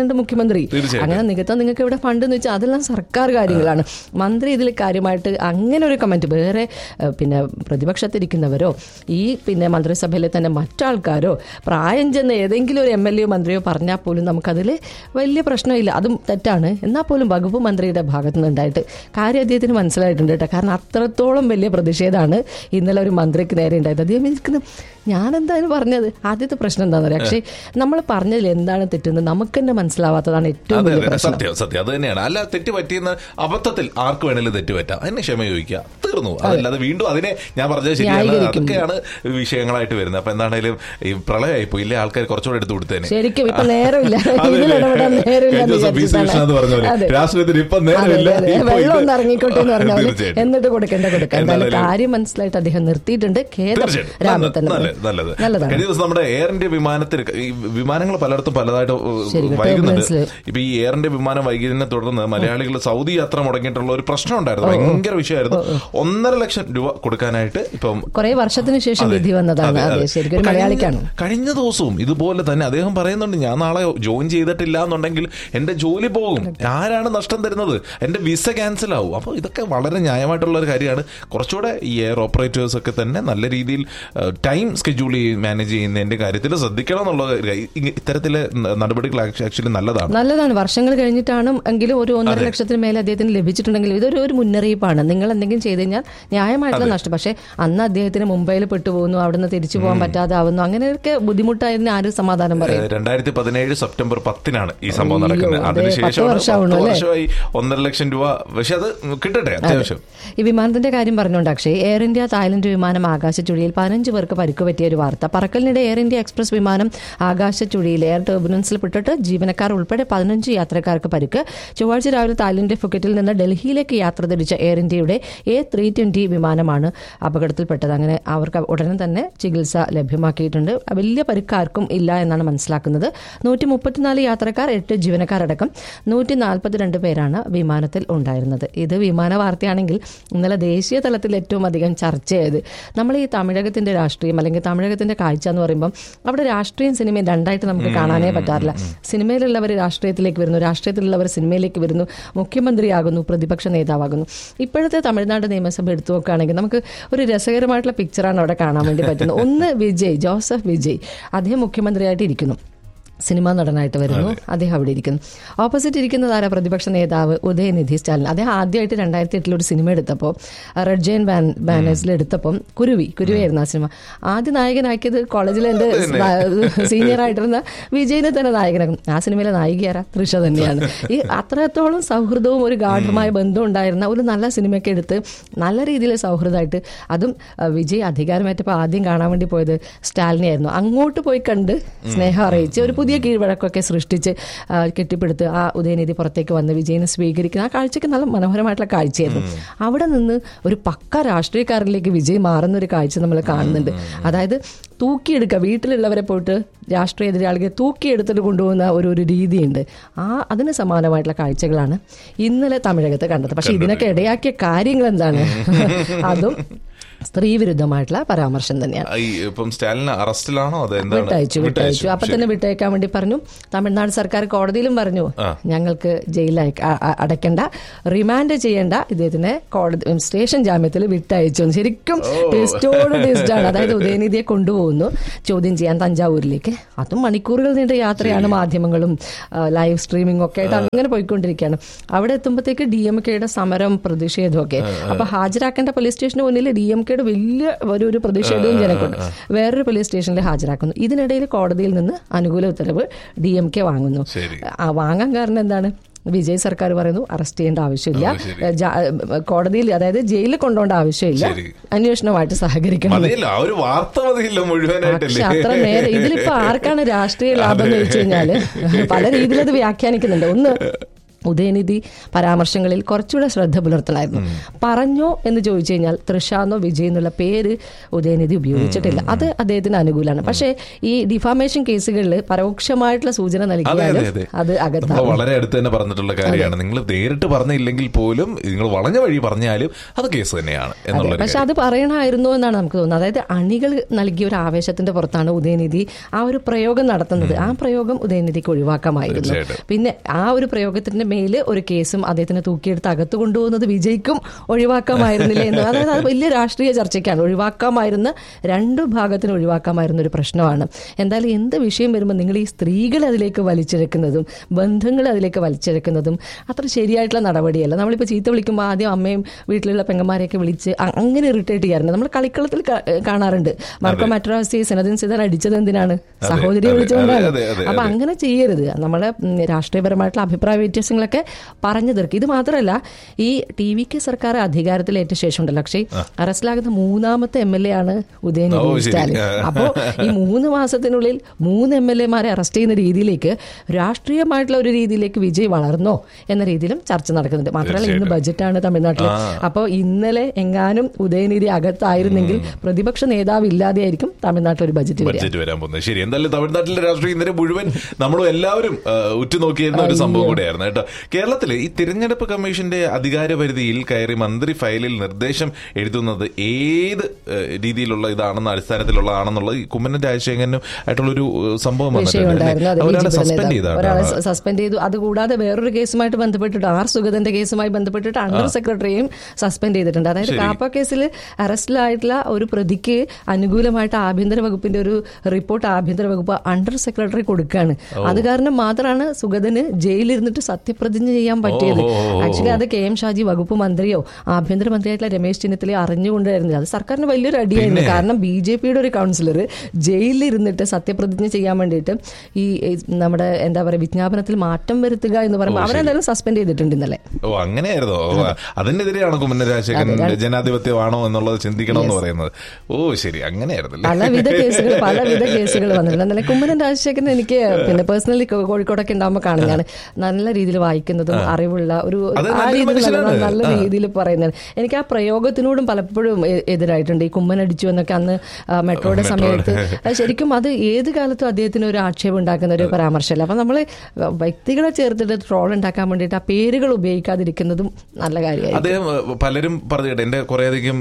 മന്ത്രി തീർച്ചയായിട്ടും. അങ്ങനെ നികത്താൻ നിങ്ങൾക്ക് ഇവിടെ ഫണ്ട് എന്ന് വെച്ചാൽ അതെല്ലാം സർക്കാർ കാര്യങ്ങളാണ് മന്ത്രി ഇതിൽ കാര്യമായിട്ട് അങ്ങനെ ഒരു കമന്റ് വേറെ ഏഹ്, പിന്നെ പ്രതിപക്ഷത്തിരിക്കുന്നവരോ ഈ പിന്നെ മന്ത്രിസഭയിലെ തന്നെ മറ്റാൾക്കാരോ പ്രായം ചെന്ന ഏതെങ്കിലും ഒരു എം എൽ എ മന്ത്രിയോ പറഞ്ഞാൽ പോലും നമുക്കതിൽ വലിയ പ്രശ്നമില്ല അതും തെറ്റാണ് എന്നാൽ പോലും വകുപ്പ് മന്ത്രിയുടെ ഭാഗത്തു നിന്നുണ്ടായിട്ട് കാര്യം അദ്ദേഹത്തിന് മനസ്സിലായിട്ടുണ്ട് കേട്ടോ കാരണം അത്രത്തോളം വലിയ പ്രതിഷേധമാണ് ഇന്നലെ ഒരു മന്ത്രിക്ക് നേരെ ഉണ്ടായത് അദ്ദേഹം ഇരിക്കുന്നത് ഞാൻ എന്താണ് പറഞ്ഞത് ആദ്യത്തെ പ്രശ്നം എന്താണെന്ന് പറയാം പക്ഷേ നമ്മൾ പറഞ്ഞതിൽ എന്താണ് തെറ്റെന്ന് നമുക്ക് തന്നെ മനസ്സിലാവാത്തതാണ് ഏറ്റവും അതെ വലിയ അതെ പ്രശ്നം സത്യം സത്യം അത് തന്നെയാണ് അല്ല തെറ്റ് പറ്റിയെന്ന് അബദ്ധത്തിൽ ആർക്ക് വേണേലും തെറ്റ് പറ്റാം അതിനെ ക്ഷമ ചോദിക്കുക തീർന്നു അതല്ലാതെ വീണ്ടും അതിനെ ഞാൻ പറഞ്ഞത് ശരിയാണ് ന്യായീകരിക്കും. അതൊക്കെയാണ് വിഷയങ്ങളായിട്ട് വരുന്നത് അപ്പൊ എന്താണേലും ഈ പ്രളയമായി പോയില്ലേ ആൾക്കാർ കുറച്ചുകൂടെ എടുത്തു കൊടുത്തേനെ ശരിക്കും ഇപ്പൊ നേരമില്ല അതെ, ഇതിൽ അതെ. ഇടപെടാൻ നേരമില്ല കഴിഞ്ഞ ദിവസം പി. സി. വിശ്വനാഥ് പറഞ്ഞ പോലെ, അതെ. രാഷ്ട്രീയത്തിന് ഇപ്പൊ അതെ, നേരമില്ല അതെ, അതെ. ഇപ്പൊ വെള്ളം ഇത് ഒന്ന് ഇറങ്ങിക്കോട്ടെ എന്ന് പറഞ്ഞ പോലെ തീർച്ചയായിട്ടും. എന്നിട്ട് കൊടുക്കേണ്ട കൊടുക്കാം എന്തായാലും എന്തായാലും- കാര്യം മനസ്സിലായിട്ട് അദ്ദേഹം നിർത്തിയിട്ടുണ്ട് ഖേദം തീർച്ചയായിട്ടും. രാമൻ നല്ല- തന്നെ നല്ലത്, നല്ലത്. നല്ലതാണ് കഴിഞ്ഞ ദിവസം നമ്മുടെ എയർ ഇന്ത്യ വിമാനത്തിൽ ഈ വിമാനങ്ങൾ പലയിടത്തും പലതായിട്ട് ശരി, കേട്ടോ, വൈകുന്നുണ്ട് മനസ്സിലായി. ഇപ്പൊ ഈ എയർ ഇന്ത്യ വിമാനം വൈകിയതിനെ തുടർന്ന് മലയാളികൾ സൗദി യാത്ര മുടങ്ങിയിട്ടുള്ള ഒരു പ്രശ്നം ഉണ്ടായിരുന്നു ഭയങ്കര വിഷയമായിരുന്നു ഒന്നര ലക്ഷം രൂപ കൊടുക്കാനായിട്ട് ഇപ്പം കുറെ വർഷത്തിന് ശേഷം അതെ, വിധി വന്നതാണ് അതെ, അതെ അതെ. ശരിക്കും ഒരു കഴിഞ്ഞ- മലയാളിക്കാണ് കഴിഞ്ഞ ദിവസവും ഇതുപോലെ തന്നെ അദ്ദേഹം പറയുന്നുണ്ട് ഞാൻ നാളെ ജോയിൻ ചെയ്തിട്ടില്ല എന്നുണ്ടെങ്കിൽ എന്റെ ജോലി പോകും ആരാണ് നഷ്ടം തരുന്നത് എന്റെ വിസ ക്യാൻസൽ ആവും അപ്പോൾ ഇതൊക്കെ വളരെ ന്യായമായിട്ടുള്ള ഒരു കാര്യമാണ് കുറച്ചുകൂടെ ഈ എയർ ഓപ്പറേറ്റേഴ്സ് ഒക്കെ തന്നെ നല്ല രീതിയിൽ ടൈം സ്കെഡ്യൂൾ മാനേജ് ചെയ്യുന്നതിന്റെ കാര്യത്തിൽ ശ്രദ്ധിക്കണം എന്നുള്ള ഒരു- ഇ- ഇത്തരത്തിലെ നടപടികൾ ആക്ച്വലി നല്ലതാണ് നല്ലതാണ് വർഷങ്ങൾ കഴിഞ്ഞിട്ടാണ് എങ്കിലും ഒരു ഒന്നര ലക്ഷത്തിന് മേലെ അദ്ദേഹത്തിന് ലഭിച്ചിട്ടുണ്ടെങ്കിൽ ഇതൊരു ഒരു മുന്നറിയിപ്പാണ് നിങ്ങൾ എന്തെങ്കിലും ചെയ്ത് കഴിഞ്ഞാൽ ന്യായമായിട്ടുള്ള നഷ്ടം പക്ഷേ അന്ന് അദ്ദേഹത്തിന് മുംബൈയിൽ പെട്ടുപോകുന്നു അവിടുന്ന് തിരിച്ചു പോകാൻ പറ്റാതെ ആവുന്നു അങ്ങനെയൊക്കെ ബുദ്ധിമുട്ടായതിന് ആരും സമാധാനം പറയും രണ്ടായിരത്തി പതിനേഴ് സെപ്റ്റംബർ പത്തിനാണ് ഈ സംഭവം അയ്യോ, നടക്കുന്നത് അതെ, അതിനുശേഷം പത്ത് വർഷമാവണു അല്ലേ? വർഷമായി ഒന്നര ലക്ഷം രൂപ പക്ഷെ അത് കിട്ടട്ടെ അത്യാവശ്യം ഈ വിമാനത്തിന്റെ കാര്യം പറഞ്ഞുകൊണ്ട് അക്ഷയ് എയർ ഇന്ത്യ തായ്ലൻഡ് വിമാനം ആകാശച്ചുഴിയിൽ പതിനഞ്ച് പേർക്ക് പരിക്ക് പറ്റിയ ഒരു വാർത്ത പറക്കലിനിടെ എയർ ഇന്ത്യ എക്സ്പ്രസ് വിമാനം ആകാശച്ചുഴിയിൽ എയർ ടർബുലൻസിൽ പെട്ടിട്ട് ജീവനക്കാർ ഉൾപ്പെടെ പതിനഞ്ച് യാത്രക്കാർക്ക് പരിക്ക് ചൊവ്വാഴ്ച രാവിലെ തായ്ലൻഡ് ഫുക്കറ്റിൽ നിന്ന് ഡൽഹിയിലേക്ക് യാത്ര തിരിച്ച എയർ ഇന്ത്യയുടെ എ ത്രീ ട്വന്റി വിമാനമാണ് അപകടത്തിൽപ്പെട്ടത് അങ്ങനെ അവർക്ക് ഉടനെ തന്നെ ചികിത്സ ലഭ്യമാക്കിയിട്ടുണ്ട് വലിയ പരിക്കാർക്കും ഇല്ല എന്നാണ് മനസ്സിലാക്കുന്നത് നൂറ്റി മുപ്പത്തിനാല് യാത്രക്കാർ എട്ട് ജീവനക്കാരടക്കം നൂറ്റി നാൽപ്പത്തിരണ്ട് പേരാണ് വിമാനത്തിൽ ഉണ്ടായിരുന്നത് ഇത് വിമാന വാർത്തയാണെങ്കിൽ ഇന്നലെ ദേശീയ തലത്തിൽ ഏറ്റവും അധികം ചർച്ചയായത് നമ്മൾ ഈ തമിഴകത്തിന്റെ രാഷ്ട്രീയം അല്ലെങ്കിൽ തമിഴകത്തിന്റെ കാഴ്ച എന്ന് പറയുമ്പോൾ അവിടെ രാഷ്ട്രീയം സിനിമയും രണ്ടായിട്ട് നമുക്ക് കാണാനേ പറ്റാറില്ല സിനിമയിലുള്ളവർ രാഷ്ട്രീയത്തിലേക്ക് വരുന്നു രാഷ്ട്രീയത്തിലുള്ളവർ സിനിമയിലേക്ക് വരുന്നു മുഖ്യമന്ത്രിയാകുന്നു പ്രതിപക്ഷ നേതാവാകുന്നു ഇപ്പോഴത്തെ തമിഴ്നാട് നിയമസഭ എടുത്തു നോക്കുകയാണെങ്കിൽ നമുക്ക് ഒരു രസകരമായിട്ടുള്ള പിക്ചറാണ് അവിടെ കാണാൻ വേണ്ടി പറ്റുന്നത് ഒന്ന് വിജയ് ജോസഫ് വിജയ് അദ്ദേഹം മുഖ്യമന്ത്രിയായിട്ട് ഇരിക്കുന്നു സിനിമാ നടനായിട്ട് വരുന്നു അദ്ദേഹം അവിടെ ഇരിക്കുന്നു ഓപ്പോസിറ്റ് ഇരിക്കുന്നത് ആരാ പ്രതിപക്ഷ നേതാവ് ഉദയനിധി സ്റ്റാലിൻ അദ്ദേഹം ആദ്യമായിട്ട് രണ്ടായിരത്തി എട്ടിൽ ഒരു സിനിമ എടുത്തപ്പോൾ റെഡ് ജെയിൻ ബാൻ ബാനേഴ്സിൽ എടുത്തപ്പം കുരുവി കുരുവിയായിരുന്നു ആ സിനിമ ആദ്യ നായകനാക്കിയത് കോളേജിലെ എൻ്റെ സീനിയർ ആയിട്ടിരുന്ന വിജയനെ തന്നെ നായകനാക്കും ആ സിനിമയിലെ നായികയാരാ തൃഷ തന്നെയാണ് ഈ അത്രത്തോളം സൗഹൃദവും ഒരു ഗാഠമായ ബന്ധവും ഉണ്ടായിരുന്ന ഒരു നല്ല സിനിമയൊക്കെ എടുത്ത് നല്ല രീതിയിൽ സൗഹൃദമായിട്ട് അതും ആ, വിജയ് അധികാരമേറ്റപ്പോൾ ആദ്യം കാണാൻ വേണ്ടി പോയത് സ്റ്റാലിനെയായിരുന്നു അങ്ങോട്ട് പോയി കണ്ട് സ്നേഹം അറിയിച്ച് ഒരു പുതിയ കീഴ്വഴക്കൊക്കെ സൃഷ്ടിച്ച് ആ, കെട്ടിപ്പടുത്ത് ആ ഉദയനിധി പുറത്തേക്ക് വന്ന് വിജയനെ സ്വീകരിക്കുന്ന ആ കാഴ്ചയ്ക്ക് നല്ല മനോഹരമായിട്ടുള്ള കാഴ്ചയായിരുന്നു അവിടെ നിന്ന് ഒരു പക്ക രാഷ്ട്രീയക്കാരിലേക്ക് വിജയ് മാറുന്ന ഒരു കാഴ്ച നമ്മൾ കാണുന്നുണ്ട് അതായത് തൂക്കിയെടുക്കുക വീട്ടിലുള്ളവരെ പോയിട്ട് രാഷ്ട്രീയ എതിരാളികളെ തൂക്കിയെടുത്തിട്ട് കൊണ്ടുപോകുന്ന ഒരു ഒരു രീതിയുണ്ട് ആ അതിന് സമാനമായിട്ടുള്ള കാഴ്ചകളാണ് ഇന്നലെ തമിഴകത്ത് കണ്ടത് പക്ഷെ ഇതിനൊക്കെ ഇടയാക്കിയ കാര്യങ്ങൾ എന്താണ് അതും സ്ത്രീ വിരുദ്ധമായിട്ടുള്ള പരാമർശം തന്നെയാണ് ഈ ഇപ്പം സ്റ്റാലിൻ അറസ്റ്റിലാണോ അത് എന്താണ് വിട്ടയച്ചു വിട്ടയച്ചു അപ്പൊ തന്നെ വിട്ടയക്കാൻ വേണ്ടി പറഞ്ഞു തമിഴ്നാട് സർക്കാർ കോടതിയിലും പറഞ്ഞു ഞങ്ങൾക്ക് ജയിലിൽ അയക്ക- അ- അ- അടയ്ക്കണ്ട റിമാൻഡ് ചെയ്യേണ്ട ഇദ്ദേഹത്തിനെ കോടതി സ്റ്റേഷൻ ജാമ്യത്തിൽ വിട്ടയച്ചു എന്ന്. ശരിക്കും ടെസ്റ്റോട് ടെസ്റ്റ് ആണ് അതായത് ഉദയനിധിയെ കൊണ്ടുപോകുന്നു ചോദ്യം ചെയ്യാൻ തഞ്ചാവൂരിലേക്ക് അതും മണിക്കൂറുകൾ നീണ്ട യാത്രയാണ് മാധ്യമങ്ങളും ആ, ലൈവ് സ്ട്രീമിംഗ് ഒക്കെ ആയിട്ട് അങ്ങനെ പോയിക്കൊണ്ടിരിക്കുകയാണ് അവിടെ എത്തുമ്പോഴത്തേക്ക് ഡി എം കെയുടെ സമരം പ്രതിഷേധമൊക്കെ അപ്പൊ ഹാജരാക്കേണ്ട പോലീസ് സ്റ്റേഷന് മുന്നിൽ ഡി എം കെയുടെ വലിയ ഒരു ഒരു പ്രതിഷേധവും ജനക്കുണ്ട് വേറൊരു പോലീസ് സ്റ്റേഷനിൽ ഹാജരാക്കുന്നു ഇതിനിടയിൽ കോടതിയിൽ നിന്ന് അനുകൂല ഉത്തരവ് ഡി എം കെ വാങ്ങുന്നു ശരി. ആ വാങ്ങാൻ കാരണം എന്താണ് വിജയ് സർക്കാർ പറയുന്നു അറസ്റ്റ് ചെയ്യേണ്ട ആവശ്യമില്ല ജാ- കോടതിയിൽ അതായത് ജയിലിൽ കൊണ്ടുപോകേണ്ട ആവശ്യമില്ല ശരി. അന്വേഷണമായിട്ട് സഹകരിക്കണം മതിയില്ല ആ ഒരു വാർത്ത മതിയില്ല പക്ഷെ മുഴുവനായിട്ടല്ലേ അത്ര നേരെ ഇതിലിപ്പോ ആർക്കാണ് രാഷ്ട്രീയ ലാഭം എന്ന് ചോദിച്ചു കഴിഞ്ഞാല് പല രീതിയിൽ അത് വ്യാഖ്യാനിക്കുന്നുണ്ട് ഒന്ന് ഉദയനിധി പരാമർശങ്ങളിൽ കുറച്ചുകൂടെ ശ്രദ്ധ പുലർത്തണമായിരുന്നു പറഞ്ഞോ എന്ന് ചോദിച്ചു കഴിഞ്ഞാൽ തൃഷാന്നോ വിജയ് എന്നുള്ള പേര് ഉദയനിധി ഉപയോഗിച്ചിട്ടില്ല അത് അദ്ദേഹത്തിന് അനുകൂലമാണ് പക്ഷേ ഈ ഡിഫാമേഷൻ കേസുകളിൽ പരോക്ഷമായിട്ടുള്ള സൂചന അതെ നൽകിയാൽ അതെ അതെ അത് നമ്മൾ അകത്താവും വളരെ അടുത്ത് തന്നെ പറഞ്ഞിട്ടുള്ള കാര്യമാണ് നിങ്ങൾ നേരിട്ട് പറഞ്ഞില്ലെങ്കിൽ പോലും നിങ്ങൾ വളഞ്ഞ വഴി പറഞ്ഞാലും അത് കേസ് തന്നെയാണ് അതെ എന്നുള്ള പക്ഷെ അത് പറയണമായിരുന്നു എന്നാണ് നമുക്ക് തോന്നുന്നത് അതായത് അണികൾ നൽകിയ ഒരു ആവേശത്തിന്റെ പുറത്താണ് ഉദയനിധി ആ ഒരു പ്രയോഗം നടത്തുന്നത് ആ പ്രയോഗം ഉദയനിധിക്ക് ഒഴിവാക്കാമായിരുന്നു തീർച്ചയായിട്ടും. പിന്നെ ആ ഒരു പ്രയോഗത്തിന്റെ മേല് ഒരു കേസും അദ്ദേഹത്തിനെ തൂക്കിയെടുത്ത് അകത്ത് കൊണ്ടുപോകുന്നത് വിജയിക്കും ഒഴിവാക്കാമായിരുന്നില്ല എന്ന് അതായത് അത് വലിയ രാഷ്ട്രീയ ചർച്ചയ്ക്കാണ് ഒഴിവാക്കാമായിരുന്ന രണ്ടു ഭാഗത്തിന് ഒഴിവാക്കാമായിരുന്ന ഒരു പ്രശ്നമാണ് എന്തായാലും എന്ത് വിഷയം വരുമ്പോൾ നിങ്ങൾ ഈ സ്ത്രീകളെ അതിലേക്ക് വലിച്ചിഴക്കുന്നതും ബന്ധങ്ങളെ അതിലേക്ക് വലിച്ചിഴക്കുന്നതും അത്ര ശരിയായിട്ടുള്ള നടപടിയല്ല നമ്മളിപ്പോൾ ചീത്ത വിളിക്കുമ്പോൾ ആദ്യം അമ്മയും വീട്ടിലുള്ള പെങ്ങന്മാരെയൊക്കെ വിളിച്ച് അ- അങ്ങനെ ഇറിറ്റേറ്റ് ചെയ്യാറുണ്ട് നമ്മൾ കളിക്കളത്തിൽ കാ- കാണാറുണ്ട് മാർക്കോ മാട്രാസി സെനദിൻ സിദാൻ അടിച്ചത് എന്തിനാണ് സഹോദരിയെ അതെ, വിളിച്ചുകൊണ്ടാണ് അതെ, അതെ, അപ്പൊ അതെ. അങ്ങനെ ചെയ്യരുത് നമ്മളെ ഉം, രാഷ്ട്രീയപരമായിട്ടുള്ള അഭിപ്രായ വ്യത്യാസങ്ങളൊക്കെ പറഞ്ഞു തീർക്കും ഇത് മാത്രമല്ല ഈ ടി വി കെ സർക്കാർ അധികാരത്തിലേറ്റ ശേഷം ഉണ്ടല്ലോ പക്ഷേ അറസ്റ്റിലാകുന്ന മൂന്നാമത്തെ എം എൽ എ ആണ് ഓ, ഉദയനിധി ശരി. സ്റ്റാലിൻ അപ്പോ ഈ മൂന്ന് മാസത്തിനുള്ളിൽ മൂന്ന് എം എൽ എമാരെ അറസ്റ്റ് ചെയ്യുന്ന രീതിയിലേക്ക് രാഷ്ട്രീയമായിട്ടുള്ള ഒരു രീതിയിലേക്ക് വിജയ് വളർന്നോ എന്ന രീതിയിലും ചർച്ച നടക്കുന്നുണ്ട് മാത്രമല്ല ഇന്ന് തീർച്ചയായിട്ടും. ബജറ്റാണ് തമിഴ്നാട്ടിൽ അപ്പോൾ ഇന്നലെ എങ്ങാനും ഉദയനിധി അകത്തായിരുന്നെങ്കിൽ പ്രതിപക്ഷ നേതാവ് ഇല്ലാതെയായിരിക്കും തമിഴ്നാട്ടിൽ ഒരു ബജറ്റ് വരിക ബഡ്ജറ്റ് വരാൻ പോകുന്നത് ശരി എന്തായാലും തമിഴ്നാട്ടിലെ രാഷ്ട്രീയം ഇന്നലെ മുഴുവൻ നമ്മളും എല്ലാവരും ആ, ഉറ്റുനോക്കിയിരുന്ന ഒരു സംഭവം കൂടെയായിരുന്നു കേട്ടോ കേരളത്തിൽ ഈ തിരഞ്ഞെടുപ്പ് കമ്മീഷന്റെ അധികാര പരിധിയിൽ കയറി മന്ത്രി ഫയലിൽ നിർദ്ദേശം എഴുതുന്നത് ഏത് ആ, രീതിയിലുള്ള ഇതാണെന്ന അടിസ്ഥാനത്തിലുള്ളതാണെന്നുള്ളത് ഈ കുമ്മനം രാജശേഖരനും ആയിട്ടുള്ള ഒരു സംഭവം വിഷയം ഉണ്ടായിരുന്നു അത് ഒരാളെ ബി ജെ പിയുടെ സസ്പെൻഡ് നേതാവ്. ഒരാളെ ചെയ്താണ് സസ്പെൻഡ് ചെയ്തു അതുകൂടാതെ വേറൊരു കേസുമായിട്ട് ബന്ധപ്പെട്ടിട്ട് ആർ സുഗതന്റെ കേസുമായി ബന്ധപ്പെട്ടിട്ട് അണ്ടർ സെക്രട്ടറിയും സസ്പെൻഡ് ചെയ്തിട്ടുണ്ട് അതായത് ശരി. കാപ്പ കേസിൽ അറസ്റ്റിലായിട്ടുള്ള ഒരു പ്രതിക്ക് അനുകൂലമായിട്ട് ആഭ്യന്തര വകുപ്പിന്റെ ഒരു റിപ്പോർട്ട് ആഭ്യന്തര വകുപ്പ് അണ്ടർ സെക്രട്ടറി കൊടുക്കുകയാണ് അത് കാരണം മാത്രമാണ് സുഗതന് ജയിലിരുന്നിട്ട് സത്യപ്രതിജ്ഞ ചെയ്യാൻ പറ്റിയത് ഓ, ഓ, ഓ, ഓ. ആക്ച്വലി അത് കെ എം ഷാജി വകുപ്പ് മന്ത്രിയോ ആഭ്യന്തര മന്ത്രിയായിട്ടുള്ള രമേശ് ചെന്നിത്തലയെ അറിഞ്ഞുകൊണ്ടായിരുന്നില്ല അത് സർക്കാരിന് വലിയൊരു അടിയായിരുന്നു കാരണം ബി ജെ പിയുടെ ഒരു കൗൺസിലർ ജയിലിൽ ഇരുന്നിട്ട് സത്യപ്രതിജ്ഞ ചെയ്യാൻ വേണ്ടിയിട്ട് ഈ ഈ നമ്മുടെ എന്താ പറയുക വിജ്ഞാപനത്തിൽ മാറ്റം വരുത്തുക എന്ന് പറയുമ്പോൾ അവരെന്തായാലും സസ്പെൻഡ് ചെയ്തിട്ടുണ്ട് ഇന്നലെ ഓ അങ്ങനെയായിരുന്നോ ഓ, അതിനെതിരെയാണ് കുമ്മനം രാജശേഖരൻ ജനാധിപത്യമാണോ എന്നുള്ളത് ചിന്തിക്കണം എന്ന് പറയുന്നത് ഓ ശരി അങ്ങനെയായിരുന്നല്ലേ പലവിധ കേസുകൾ പലവിധ കേസുകൾ വന്നിട്ടുണ്ട് എന്നാലും കുമ്മനം രാജശേഖരൻ എനിക്ക് പിന്നെ പേഴ്സണലി കോഴിക്കോടൊക്കെ ഉണ്ടാകുമ്പോൾ കാണുന്നതാണ് നല്ല രീതിയിൽ വായിക്കുന്നതും അറിവുള്ള ഒരു അത് ആ നല്ലൊരു രീതിയിൽ നല്ല- മനുഷ്യനാണ്. നല്ല ആ. രീതിയിൽ പറയുന്നത് എനിക്ക് ആ പ്രയോഗത്തിനോടും പലപ്പോഴും എ- എതിരായിട്ടുണ്ട് ഈ കുമ്മൻ അടിച്ചു എന്നൊക്കെ അന്ന് ആ, മെട്രോയുടെ സമയത്ത് അത് ശരിക്കും അത് ഏത് കാലത്തും അദ്ദേഹത്തിന് ഒരു ആക്ഷേപം ഉണ്ടാക്കുന്ന ഒരു പരാമർശമല്ല അപ്പൊ നമ്മൾ വ്യക്തികളെ ചേർത്തിട്ട് ട്രോൾ ഉണ്ടാക്കാൻ വേണ്ടിയിട്ട് ആ പേരുകൾ ഉപയോഗിക്കാതിരിക്കുന്നതും നല്ല കാര്യമായി അദ്ദേഹം ഏഹ്, പലരും പറഞ്ഞു കേട്ടോ എന്റെ കുറേയധികം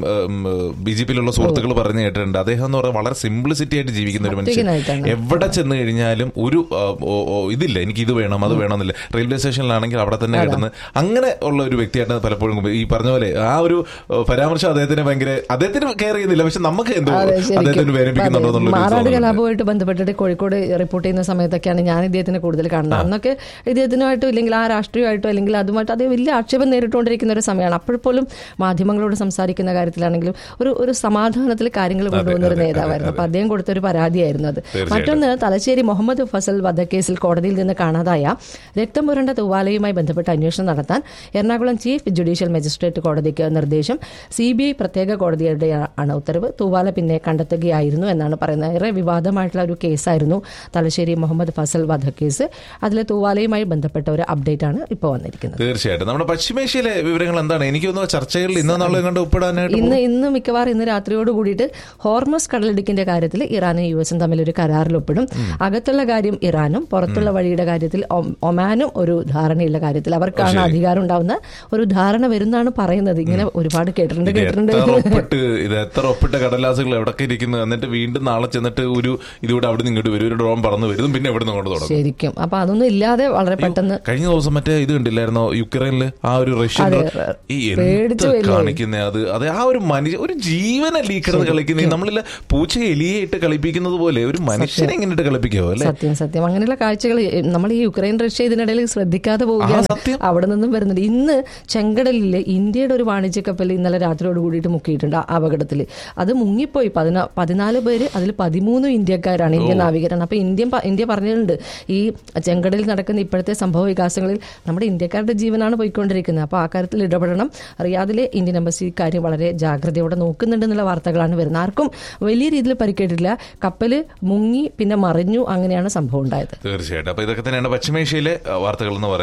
ബി ജെ പിയിലുള്ള സുഹൃത്തുക്കൾ പറഞ്ഞു കേട്ടിട്ടുണ്ട് അദ്ദേഹം എന്ന് പറഞ്ഞാൽ വളരെ സിംപ്ലിസിറ്റി ആയിട്ട് ജീവിക്കുന്ന ഒരു മനുഷ്യൻ സാത്വികനായിട്ടാണ്. എവിടെ ചെന്ന് കഴിഞ്ഞാലും ഒരു ആ, ഓ, ഓ, ഇതില്ല എനിക്ക് ഇത് വേണം അത് വേണമെന്നില്ല റെയിൽവേ സ്റ്റേഷനിലാണെങ്കിൽ അവിടെ തന്നെ കിടന്ന് അങ്ങനെ ഉള്ള ഒരു വ്യക്തിയായിട്ട് പലപ്പോഴും ഈ പറഞ്ഞ പോലെ ആ ഒരു ഏഹ്, പരാമർശം അദ്ദേഹത്തിന് ഭയങ്കര അദ്ദേഹത്തിന് കെയർ ചെയ്യുന്നില്ല പക്ഷെ നമുക്ക് എന്തോ അതെ, ശരിക്കും. അദ്ദേഹത്തിന് വേദനിപ്പിക്കുന്നുണ്ടോ അതെ. എന്നുള്ളൊരു മാറാട് തോന്നലുണ്ട്. കലാപമായിട്ട് ബന്ധപ്പെട്ടിട്ട് കോഴിക്കോട് റിപ്പോർട്ട് ചെയ്യുന്ന സമയത്തൊക്കെയാണ് ഞാൻ ഇദ്ദേഹത്തിനെ കൂടുതൽ കാണുന്നത് അന്നൊക്കെ ഇദ്ദേഹത്തിനുമായിട്ടോ ഇല്ലെങ്കിൽ ആ രാഷ്ട്രീയമായിട്ടോ അല്ലെങ്കിൽ അതുമായിട്ട് അതേ വലിയ ആക്ഷേപം നേരിട്ടുകൊണ്ടിരിക്കുന്ന ഒരു സമയമാണ് അപ്പോഴപ്പോലും മാധ്യമങ്ങളോട് സംസാരിക്കുന്ന കാര്യത്തിലാണെങ്കിലും ഒരു ഒരു സമാധാനത്തിൽ കാര്യങ്ങൾ കൊണ്ടുപോകുന്ന ഒരു അതെ, നേതാവായിരുന്നു അപ്പൊ അദ്ദേഹം കൊടുത്ത ഒരു പരാതിയായിരുന്നു അത് തീർച്ചയായിട്ടും. മറ്റൊന്ന് തലശ്ശേരി മുഹമ്മദ് ഫസൽ വധക്കേസിൽ കോടതിയിൽ നിന്ന് കാണാതായ രക്തം പുരണ്ട തൂവാലയുമായി ബന്ധപ്പെട്ട് അന്വേഷണം നടത്താൻ എറണാകുളം ചീഫ് ജുഡീഷ്യൽ മജിസ്ട്രേറ്റ് കോടതിക്ക് നിർദ്ദേശം സി ബി ഐ പ്രത്യേക കോടതിയുടെ ആണ് ഉത്തരവ് തൂവാല പിന്നെ കണ്ടെത്തുകയായിരുന്നു എന്നാണ് പറയുന്നത് ഏറെ വിവാദമായിട്ടുള്ള ഒരു കേസായിരുന്നു തലശ്ശേരി മുഹമ്മദ് ഫസൽ വധക്കേസ് അതിൽ തൂവാലയുമായി ബന്ധപ്പെട്ട ഒരു അപ്ഡേറ്റ് ആണ് ഇപ്പോൾ വന്നിരിക്കുന്നത് തീർച്ചയായിട്ടും നമ്മുടെ പശ്ചിമേഷ്യയിലെ വിവരങ്ങൾ എന്താണ് എനിക്ക് തോന്നുന്നു ചർച്ചകളിൽ ഇന്നോ നാളെ കണ്ട് ഒപ്പിടാനായിട്ട് ഇന്ന് ഇന്ന് മിക്കവാറും ഇന്ന് രാത്രിയോട് കൂടിയിട്ട് ഹോർമസ് കടലിടുക്കിന്റെ കാര്യത്തിൽ ഇറാനും യു എസും തമ്മിൽ ഒരു കരാറിൽ ഒപ്പിടും അകത്തുള്ള കാര്യം ഇറാനും പുറത്തുള്ള വഴിയുടെ കാര്യത്തിൽ ഒ- ഒമാനും ഒരു ധാരണയുള്ള കാര്യത്തിൽ അവർക്കാണ് അധികാരം ഉണ്ടാവുന്ന ഒരു ധാരണ വരുന്നാണ് പറയുന്നത് ഇങ്ങനെ ഒരുപാട് കേട്ടിട്ടുണ്ട് ഇത് കേട്ടിട്ടുണ്ട് എത്ര ഒപ്പിട്ട് ഇത് എത്ര ഒപ്പിട്ട കടലാസുകൾ എവിടൊക്കെ ഇരിക്കുന്നു എന്നിട്ട് വീണ്ടും നാളെ ചെന്നിട്ട് ഒരു ഇതിവിടെ അവിടെ നിന്ന് ഇങ്ങോട്ട് വരും ഒരു ഡ്രോൺ പറന്ന് വരും പിന്നെ എവിടെ നിന്ന് കൊണ്ട് തുടങ്ങും ശരിക്കും അപ്പൊ അതൊന്നും ഇല്ലാതെ വളരെ പെട്ടെന്ന് കഴിഞ്ഞ ദിവസം മറ്റേ ഇത് കണ്ടില്ലായിരുന്നോ യുക്രൈനില് ആ ഒരു റഷ്യൻ അതെ, ഈ പേടിച്ച് എന്ത് വരില്ലേ? കാണിക്കുന്ന അത് അതെ ആ ഒരു മനുഷ്യ ഒരു ജീവനല്ലേ ഈ കിടന്ന് കളിക്കുന്നത് നമ്മളില്ല പൂച്ച എലിയെ ഇട്ട് കളിപ്പിക്കുന്നത് പോലെ ഒരു മനുഷ്യനെ ഇങ്ങനെ ഇട്ട് കളിപ്പിക്കാവോ അല്ലെ സത്യം സത്യം അങ്ങനെയുള്ള കാഴ്ചകൾ നമ്മൾ ഈ യുക്രൈൻ റഷ്യ ഇതിനിടയിൽ ശ്രദ്ധിക്കാതെ പോവുകയാണ് ആ, സത്യം. അവിടെ നിന്നും വരുന്നുണ്ട് ഇന്ന് ചെങ്കടലിൽ ഇന്ത്യയുടെ ഒരു വാണിജ്യ കപ്പൽ ഇന്നലെ രാത്രിയോട് കൂടിയിട്ട് മുക്കിയിട്ടുണ്ട് ആ അപകടത്തിൽ അത് മുങ്ങിപ്പോയി പതിനാ പതിനാല് പേര് അതിൽ പതിമൂന്ന് ഇന്ത്യക്കാരാണ് ഇന്ത്യൻ നാവികരാണ് അപ്പൊ ഇന്ത്യൻ പ- ഇന്ത്യ പറഞ്ഞിട്ടുണ്ട് ഈ ചെങ്കടലിൽ നടക്കുന്ന ഇപ്പോഴത്തെ സംഭവ വികാസങ്ങളിൽ നമ്മുടെ ഇന്ത്യക്കാരുടെ ജീവനാണ് പോയിക്കൊണ്ടിരിക്കുന്നത് അപ്പോൾ ആ കാര്യത്തിൽ ഇടപെടണം റിയാദിലെ ഇന്ത്യൻ എംബസി കാര്യം വളരെ ജാഗ്രതയോടെ നോക്കുന്നുണ്ടെന്നുള്ള വാർത്തകളാണ് വരുന്നത് ആർക്കും വലിയ രീതിയിൽ പരിക്കേറ്റില്ല കപ്പൽ മുങ്ങി പിന്നെ മറിഞ്ഞു അങ്ങനെയാണ് സംഭവം ഉണ്ടായത് തീർച്ചയായിട്ടും അപ്പൊ ഇതൊക്കെ തന്നെയാണ് പശ്ചിമേഷ്യയിലെ ആ, വാർത്തകൾ എന്ന് പറയുന്നത്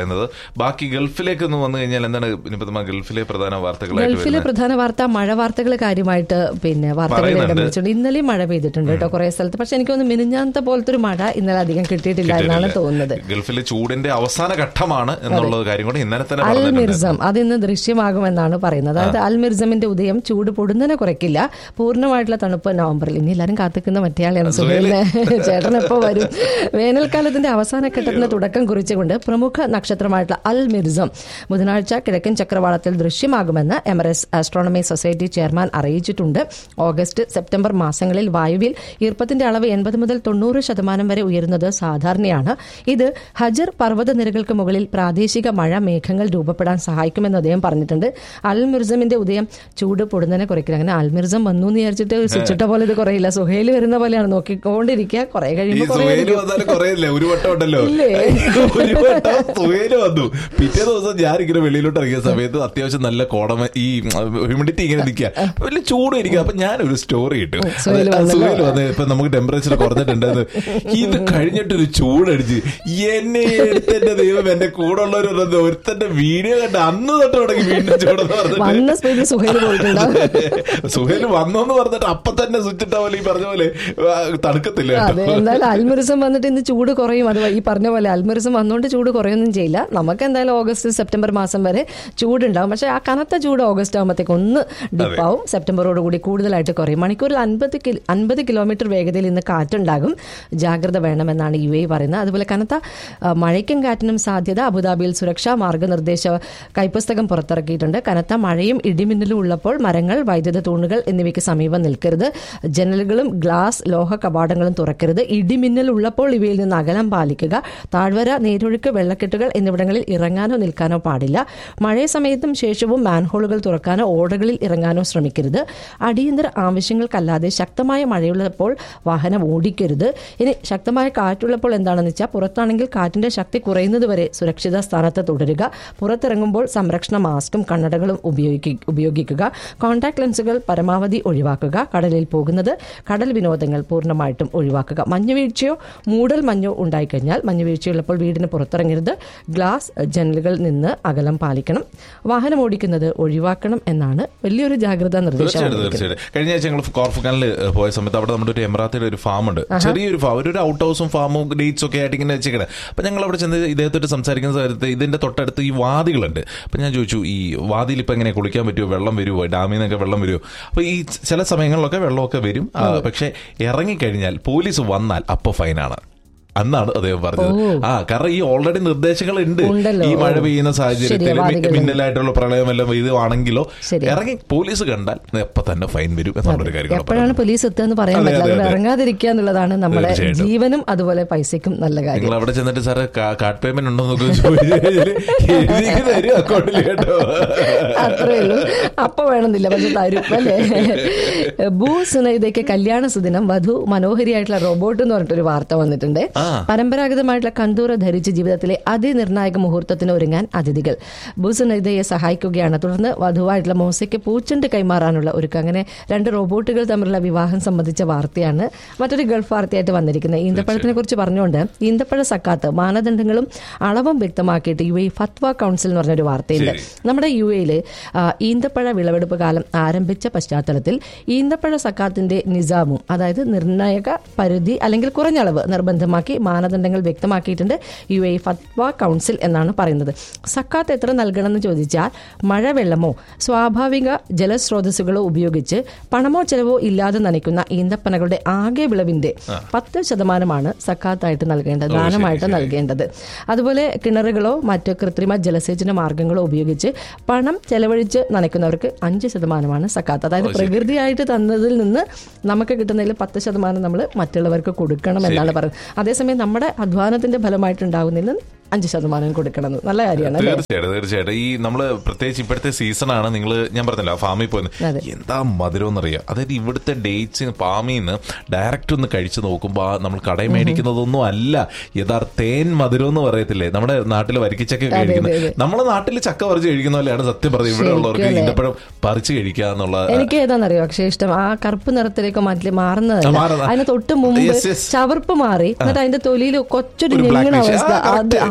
പറയുന്നത് ബാക്കി ഗൾഫിലേക്ക് ഒന്ന് വന്നു കഴിഞ്ഞാൽ എന്താണ് നിപതമ ഗൾഫിലെ പ്രധാന വാർത്തകളായിട്ട് ഗൾഫിലെ വരുന്നത് പ്രധാന വാർത്ത മഴ വാർത്തകൾ കാര്യമായിട്ട് പിന്നെ വാർത്തകൾ പറയുന്നുണ്ട്. ഇടം പിടിച്ചിട്ടുണ്ട് ഇന്നലെയും മഴ പെയ്തിട്ടുണ്ട് കേട്ടോ കുറെ സ്ഥലത്ത് പക്ഷെ എനിക്ക് തോന്നുന്നു മിനിഞ്ഞാത്ത പോലത്തെ ഒരു മഴ ഇന്നലെ അധികം കിട്ടിയിട്ടില്ല എന്നാണ് തോന്നുന്നത് ഗൾഫിലെ ചൂടിന്റെ അവസാന ഘട്ടമാണ് എന്നുള്ള കാര്യം കൂടെ ഇന്നലെ തന്നെ അൽ പറഞ്ഞിട്ടുണ്ട് മിർസം അതിന്ന് ദൃശ്യമാകുമെന്നാണ് പറയുന്നത് അതായത് അൽ മിർസമിന്റെ ഉദയം ചൂട് പൊടുന്നതിനെ കുറയ്ക്കില്ല പൂർണ്ണമായിട്ടുള്ള തണുപ്പ് നവംബറിൽ ഇനി എല്ലാവരും കാത്തിക്കുന്ന മറ്റേയാളെയാണ് സുഹേലിനെ ചേട്ടൻ എപ്പോ വരും വേനൽക്കാലത്തിന്റെ അവസാന ഘട്ടത്തിന് തുടക്കം കുറിച്ചുകൊണ്ട് പ്രമുഖ നക്ഷത്രമായിട്ടുള്ള അൽ മിർസം ബുധനാഴ്ച കിഴക്കൻ ചക്രവാളത്തിൽ ദൃശ്യമാകുമെന്ന് എമറസ് ആസ്ട്രോണമി സൊസൈറ്റി ചെയർമാൻ അറിയിച്ചിട്ടുണ്ട് ഓഗസ്റ്റ് സെപ്റ്റംബർ മാസങ്ങളിൽ വായുവിൽ ഈർപ്പത്തിന്റെ അളവ് എൺപത് മുതൽ തൊണ്ണൂറ് ശതമാനം വരെ ഉയരുന്നത് സാധാരണയാണ് ഇത് ഹജർ പർവ്വതനിരകൾക്ക് മുകളിൽ പ്രാദേശിക മഴ മേഘങ്ങൾ രൂപപ്പെടാൻ സഹായിക്കുമെന്ന് അദ്ദേഹം പറഞ്ഞിട്ടുണ്ട് അൽ മിർസമിന്റെ ഉദയം ചൂട് പൊടുന്നതിനെ കുറയ്ക്കില്ല അങ്ങനെ അൽ മിർസം വന്നു എന്ന് വിചാരിച്ചിട്ട് സ്വിച്ചിട്ട പോലെ ഇത് കുറയില്ല സുഹേല് വരുന്ന പോലെയാണ് നോക്കിക്കൊണ്ടിരിക്കുക കുറെ ഈ കഴിയുമ്പോൾ സുഹേല് വന്നാലും കുറയില്ലേ ഒരു വട്ടം ഉണ്ടല്ലോ ഇല്ലേ? ഒരു വട്ടം സുഹേല് വന്നു പിറ്റേ ദിവസം ഞാൻ ഇങ്ങനെ വെളിയിലോട്ട് ഇറങ്ങിയ സമയത്ത് അത്യാവശ്യം നല്ല കോടമ ഈ ഹ്യൂമിഡിറ്റി ഇങ്ങനെ നിൽക്കുക വലിയ ചൂട് ഇരിക്കുക അപ്പൊ ഞാനൊരു സ്റ്റോറി ഇട്ടു സുഹേല് അത് വന്നല്ലോ. സുഹേല് വന്ന് ഇപ്പൊ നമുക്ക് ടെമ്പറേച്ചർ കുറഞ്ഞിട്ടുണ്ട് ഇത് കഴിഞ്ഞിട്ടൊരു ചൂടടിച്ച് എന്നെ എടുത്തെന്റെ ദൈവം എന്റെ കൂടെ ഉള്ളവർ ഒരുത്തന്റെ വീഡിയോ കണ്ട് അന്ന് തൊട്ട് തുടങ്ങി വീണ്ടും ചൂടെന്ന് പറഞ്ഞിട്ട് വന്ന സ്പീഡിൽ സുഹേല് പോയിട്ടുണ്ടാവും സുഹേല് വന്നോന്ന് പറഞ്ഞിട്ട് അപ്പൊ തന്നെ സ്വിച്ച് ഇട്ട പോലെ ഈ പറഞ്ഞ പോലെ ആ, തണുക്കത്തില്ല അതെ കേട്ടോ. എന്തായാലും അൽമുറിസം വന്നിട്ട് ഇന്ന് ചൂട് കുറയും അത് ഈ പറഞ്ഞ പോലെ അൽമുറിസം വന്നുകൊണ്ട് ചൂട് കുറയൊന്നും ചെയ്യില്ല നമുക്ക് എന്തായാലും ഓഗസ്റ്റ് സെപ്റ്റംബർ മാസം വരെ ചൂടുണ്ടാവും പക്ഷേ ആ കനത്ത ചൂട് ഓഗസ്റ്റ് ആകുമ്പോഴത്തേക്ക് ഒന്ന് ഡിപ്പാവും സെപ്റ്റംബറോട് കൂടി കൂടുതലായിട്ട് കുറയും മണിക്കൂറിൽ അൻപത് കിലോ അൻപത് കിലോമീറ്റർ വേഗതയിൽ ഇന്ന് കാറ്റുണ്ടാകും ജാഗ്രത വേണമെന്നാണ് യു എ പറയുന്നത് അതുപോലെ കനത്ത ആ, മഴയ്ക്കും കാറ്റിനും സാധ്യത അബുദാബിയിൽ സുരക്ഷാ മാർഗനിർദ്ദേശ കൈപ്പുസ്തകം പുറത്തിറക്കിയിട്ടുണ്ട് കനത്ത മഴയും ഇടിമിന്നലും ഉള്ളപ്പോൾ മരങ്ങൾ വൈദ്യുത തൂണുകൾ എന്നിവയ്ക്ക് സമീപം നിൽക്കരുത് ജനലുകളും ഗ്ലാസ് ലോഹ കവാടങ്ങളും തുറക്കരുത് ഇടിമിന്നൽ ഉള്ളപ്പോൾ ഇവയിൽ നിന്ന് അകലം പാലിക്കുക താഴ്വര നീരൊഴുക്ക് വെള്ളക്കെട്ടുകൾ എന്നിവിടങ്ങളിൽ ഇറങ്ങാനോ നിൽക്കാനോ പാടില്ല മഴ സമയത്തും ശേഷവും മാൻഹോളുകൾ തുറക്കാനോ ഓടകളിൽ ഇറങ്ങാനോ ശ്രമിക്കരുത് അടിയന്തര ആവശ്യങ്ങൾക്കല്ലാതെ ശക്തമായ മഴയുള്ളപ്പോൾ വാഹനം ഓടിക്കരുത് ഇനി ശക്തമായ കാറ്റുള്ളപ്പോൾ എന്താണെന്ന് വെച്ചാൽ പുറത്താണെങ്കിൽ കാറ്റിന്റെ ശക്തി കുറയുന്നത് വരെ സുരക്ഷിത സ്ഥാനത്ത് തുടരുക പുറത്തിറങ്ങുമ്പോൾ സംരക്ഷണ മാസ്കും കണ്ണടകളും ഉപയോഗിക്ക- ഉപയോഗിക്കുക കോൺടാക്ട് ലെൻസുകൾ പരമാവധി ഒഴിവാക്കുക കടലിൽ പോകുന്നത് കടൽ വിനോദങ്ങൾ പൂർണ്ണമായിട്ടും ഒഴിവാക്കുക മഞ്ഞുവീഴ്ചയോ മൂടൽ മഞ്ഞോ ഉണ്ടായിക്കഴിഞ്ഞാൽ മഞ്ഞുവീഴ്ചയുള്ളപ്പോൾ വീടിന് പുറത്തിറങ്ങരുത് ഗ്ലാസ് ജനലുകളിൽ നിന്ന് അകലം പാലിക്കണം വാഹനം ഓടിക്കുന്നത് ഒഴിവാക്കണം എന്നാണ് വലിയൊരു ജാഗ്രതാ നിർദ്ദേശം തീർച്ചയായിട്ടും തീർച്ചയായിട്ടും കഴിഞ്ഞ ആഴ്ച ഞങ്ങൾ കോർഫുഖാനിൽ പോയ സമയത്ത് അവിടെ നമ്മുടെ ഒരു എമറാത്തിയുടെ ഒരു ഫാം ഉണ്ട് ചെറിയൊരു ഫാം ഒരു ഔട്ട് ഹൗസും ഫാമും ഡേറ്റ്സ് ഒക്കെ ആയിട്ട് ഇങ്ങനെ വെച്ചേക്കണേ അപ്പൊ ഞങ്ങൾ അവിടെ ചെന്ന് ഇദ്ദേഹത്തോട്ട് സംസാരിക്കുന്ന സമയത്ത് ഇതിന്റെ തൊട്ടടുത്ത് ഈ വാദികളുണ്ട് അപ്പൊ ഞാൻ ചോദിച്ചു ഈ വാദിയിൽ ഇപ്പൊ എങ്ങനെ കുളിക്കാൻ പറ്റുമോ വെള്ളം വരുമോ ഡാമിൽ നിന്നൊക്കെ വെള്ളം വരുമോ അപ്പൊ ഈ ചില സമയങ്ങളിലൊക്കെ വെള്ളമൊക്കെ വരും ആ, പക്ഷെ ഇറങ്ങിക്കഴിഞ്ഞാൽ പോലീസ് വന്നാൽ അപ്പൊ ഫൈനാണ് അന്നാണ് അദ്ദേഹം പറഞ്ഞത് ആ കാരണം ഈ ഓൾറെഡി നിർദ്ദേശങ്ങൾ ഉണ്ട് ഉണ്ടല്ലോ. ഈ മഴ പെയ്യുന്ന സാഹചര്യത്തിൽ ശരിയാ, വാദികളുണ്ട്. മിന്നലായിട്ടുള്ള പ്രളയമെല്ലാം ഇതുവാണെങ്കിലോ ശരിയാ. ഇറങ്ങി പോലീസ് കണ്ടാൽ എപ്പൊ തന്നെ ഫൈൻ വരും എന്നുള്ളൊരു കാര്യം കൂടെ എപ്പോഴാണ് പറയുന്നു. പോലീസ് എത്തുകയെന്ന് പറയാൻ അതെ, പറ്റില്ല അതെ, അതുകൊണ്ട് അതെ. ഇറങ്ങാതിരിക്കുക എന്നുള്ളതാണ് നമ്മുടെ തീർച്ചയായിട്ടും. ജീവനും അതുപോലെ പൈസയ്ക്കും നല്ല കാര്യം നിങ്ങൾ അവിടെ ചെന്നിട്ട് സാറ് കാർഡ് പേയ്മെന്റ് ഉണ്ടോ എന്നൊക്കെ ചോദിച്ചു കഴിഞ്ഞാല് എഴുതി തരും അക്കൗണ്ടിൽ കേട്ടോ അത്രേ ഉള്ളൂ അപ്പൊ വേണമെന്നില്ല പക്ഷെ തരും അല്ലേ ഭൂ സുനൈതയ്ക്ക് കല്യാണ സുദിനം വധു മനോഹരിയായിട്ടുള്ള റോബോട്ട് എന്ന് പറഞ്ഞിട്ടൊരു വാർത്ത വന്നിട്ടുണ്ട് ആ. പരമ്പരാഗതമായിട്ടുള്ള കന്തൂറ ധരിച്ച് ജീവിതത്തിലെ അതിനിർണായക മുഹൂർത്തത്തിന് ഒരുങ്ങാൻ അതിഥികൾ ഭൂസുനൈതയെ സഹായിക്കുകയാണ് തുടർന്ന് വധുവായിട്ടുള്ള മോസയ്ക്ക് പൂച്ചെണ്ട് കൈമാറാനുള്ള ഒരുക്കം അങ്ങനെ രണ്ട് റോബോട്ടുകൾ തമ്മിലുള്ള വിവാഹം സംബന്ധിച്ച വാർത്തയാണ് മറ്റൊരു ഗൾഫ് വാർത്തയായിട്ട് വന്നിരിക്കുന്നത് ഈന്തപ്പഴത്തിനെ കുറിച്ച് പറഞ്ഞുകൊണ്ട് ഈന്തപ്പഴ സക്കാത്ത് മാനദണ്ഡങ്ങളും അളവും വ്യക്തമാക്കിയിട്ട് യു എ ഫത്വ കൗൺസിൽ എന്ന് പറഞ്ഞൊരു വാർത്തയുണ്ട് നമ്മുടെ യു എയിൽ ഈന്തപ്പഴ വിളവെടുപ്പ് കാലം ആരംഭിച്ച പശ്ചാത്തലത്തിൽ ഈന്തപ്പഴ സക്കാത്തിന്റെ നിസാമും അതായത് നിർണായക പരിധി അല്ലെങ്കിൽ കുറഞ്ഞ അളവ് നിർബന്ധമാക്കി മാനദണ്ഡങ്ങൾ വ്യക്തമാക്കിയിട്ടുണ്ട് യു എ ഫത്വ കൗൺസിൽ എന്നാണ് പറയുന്നത് സക്കാത്ത് എത്ര നൽകണമെന്ന് ചോദിച്ചാൽ മഴവെള്ളമോ സ്വാഭാവിക ജലസ്രോതസ്സുകളോ ഉപയോഗിച്ച് പണമോ ചെലവോ ഇല്ലാതെ നനയ്ക്കുന്ന ഈന്തപ്പനകളുടെ ആകെ വിളവിന്റെ പത്ത് ശതമാനമാണ് സക്കാത്തായിട്ട് നൽകേണ്ടത് ദാനമായിട്ട് നൽകേണ്ടത് അതുപോലെ കിണറുകളോ മറ്റ് കൃത്രിമ ജലസേചന മാർഗങ്ങളോ ഉപയോഗിച്ച് പണം ചെലവഴിച്ച് നനയ്ക്കുന്നവർക്ക് അഞ്ച് ശതമാനമാണ് സക്കാത്ത് അതായത് പ്രകൃതിയായിട്ട് തന്നതിൽ നിന്ന് നമുക്ക് കിട്ടുന്നതിൽ പത്ത് ശതമാനം നമ്മൾ മറ്റുള്ളവർക്ക് കൊടുക്കണം എന്നാണ് പറയുന്നത് അതേസമയം നമ്മുടെ അധ്വാനത്തിന്റെ ഫലമായിട്ടുണ്ടാകുന്നതിൽ നിന്ന് അഞ്ച് ശതമാനം കൊടുക്കണം എന്ന്. നല്ല കാര്യമാണ് അല്ലേ തീർച്ചയായിട്ടും തീർച്ചയായിട്ടും ഈ നമ്മള് പ്രത്യേകിച്ച് ഇപ്പോഴത്തെ സീസണാണ് നിങ്ങൾ ഞാൻ പറഞ്ഞല്ലോ ഫാമിൽ പോയി അതെ. എന്താ മധുരം എന്നറിയാം അതായത് ഇവിടുത്തെ ഡേറ്റ്സ് ഫാമിൽ നിന്ന് ഡയറക്റ്റ് ഒന്ന് കഴിച്ചു നോക്കുമ്പോൾ ആ നമ്മൾ കടയിൽ മേടിക്കുന്നതൊന്നും അല്ല യഥാർത്ഥ തേൻ മധുരം എന്ന് പറയത്തില്ലേ നമ്മുടെ നാട്ടിൽ വരിക്കച്ചക്ക അതെ, അതെ, കഴിക്കുന്നത് അതെ. നമ്മുടെ നാട്ടിൽ ചക്ക പറിച്ച് കഴിക്കുന്ന പോലെയാണ് സത്യം പറഞ്ഞത് ഇവിടെ ശരിക്കും ഉള്ളവർക്ക് അല്ലേ? ഈന്തപ്പഴം പറിച്ച് കഴിക്കുക എന്നുള്ള എനിക്ക് ഏതാണെന്നറിയോ അക്ഷയ ഇഷ്ടം ആ കറുപ്പ് നിറത്തിലേക്ക് മാറ്റി ആ, മാറുന്നതല്ല മാറുന്നത്. അതിന് തൊട്ട് മുമ്പ് Yes, yes. ചവർപ്പ് മാറി എന്നിട്ട് അതിന്റെ തൊലിയിൽ കൊച്ചൊരു ഒരു ഞെങ്ങണ blackish. അവസ്ഥ ആ, അത് correct.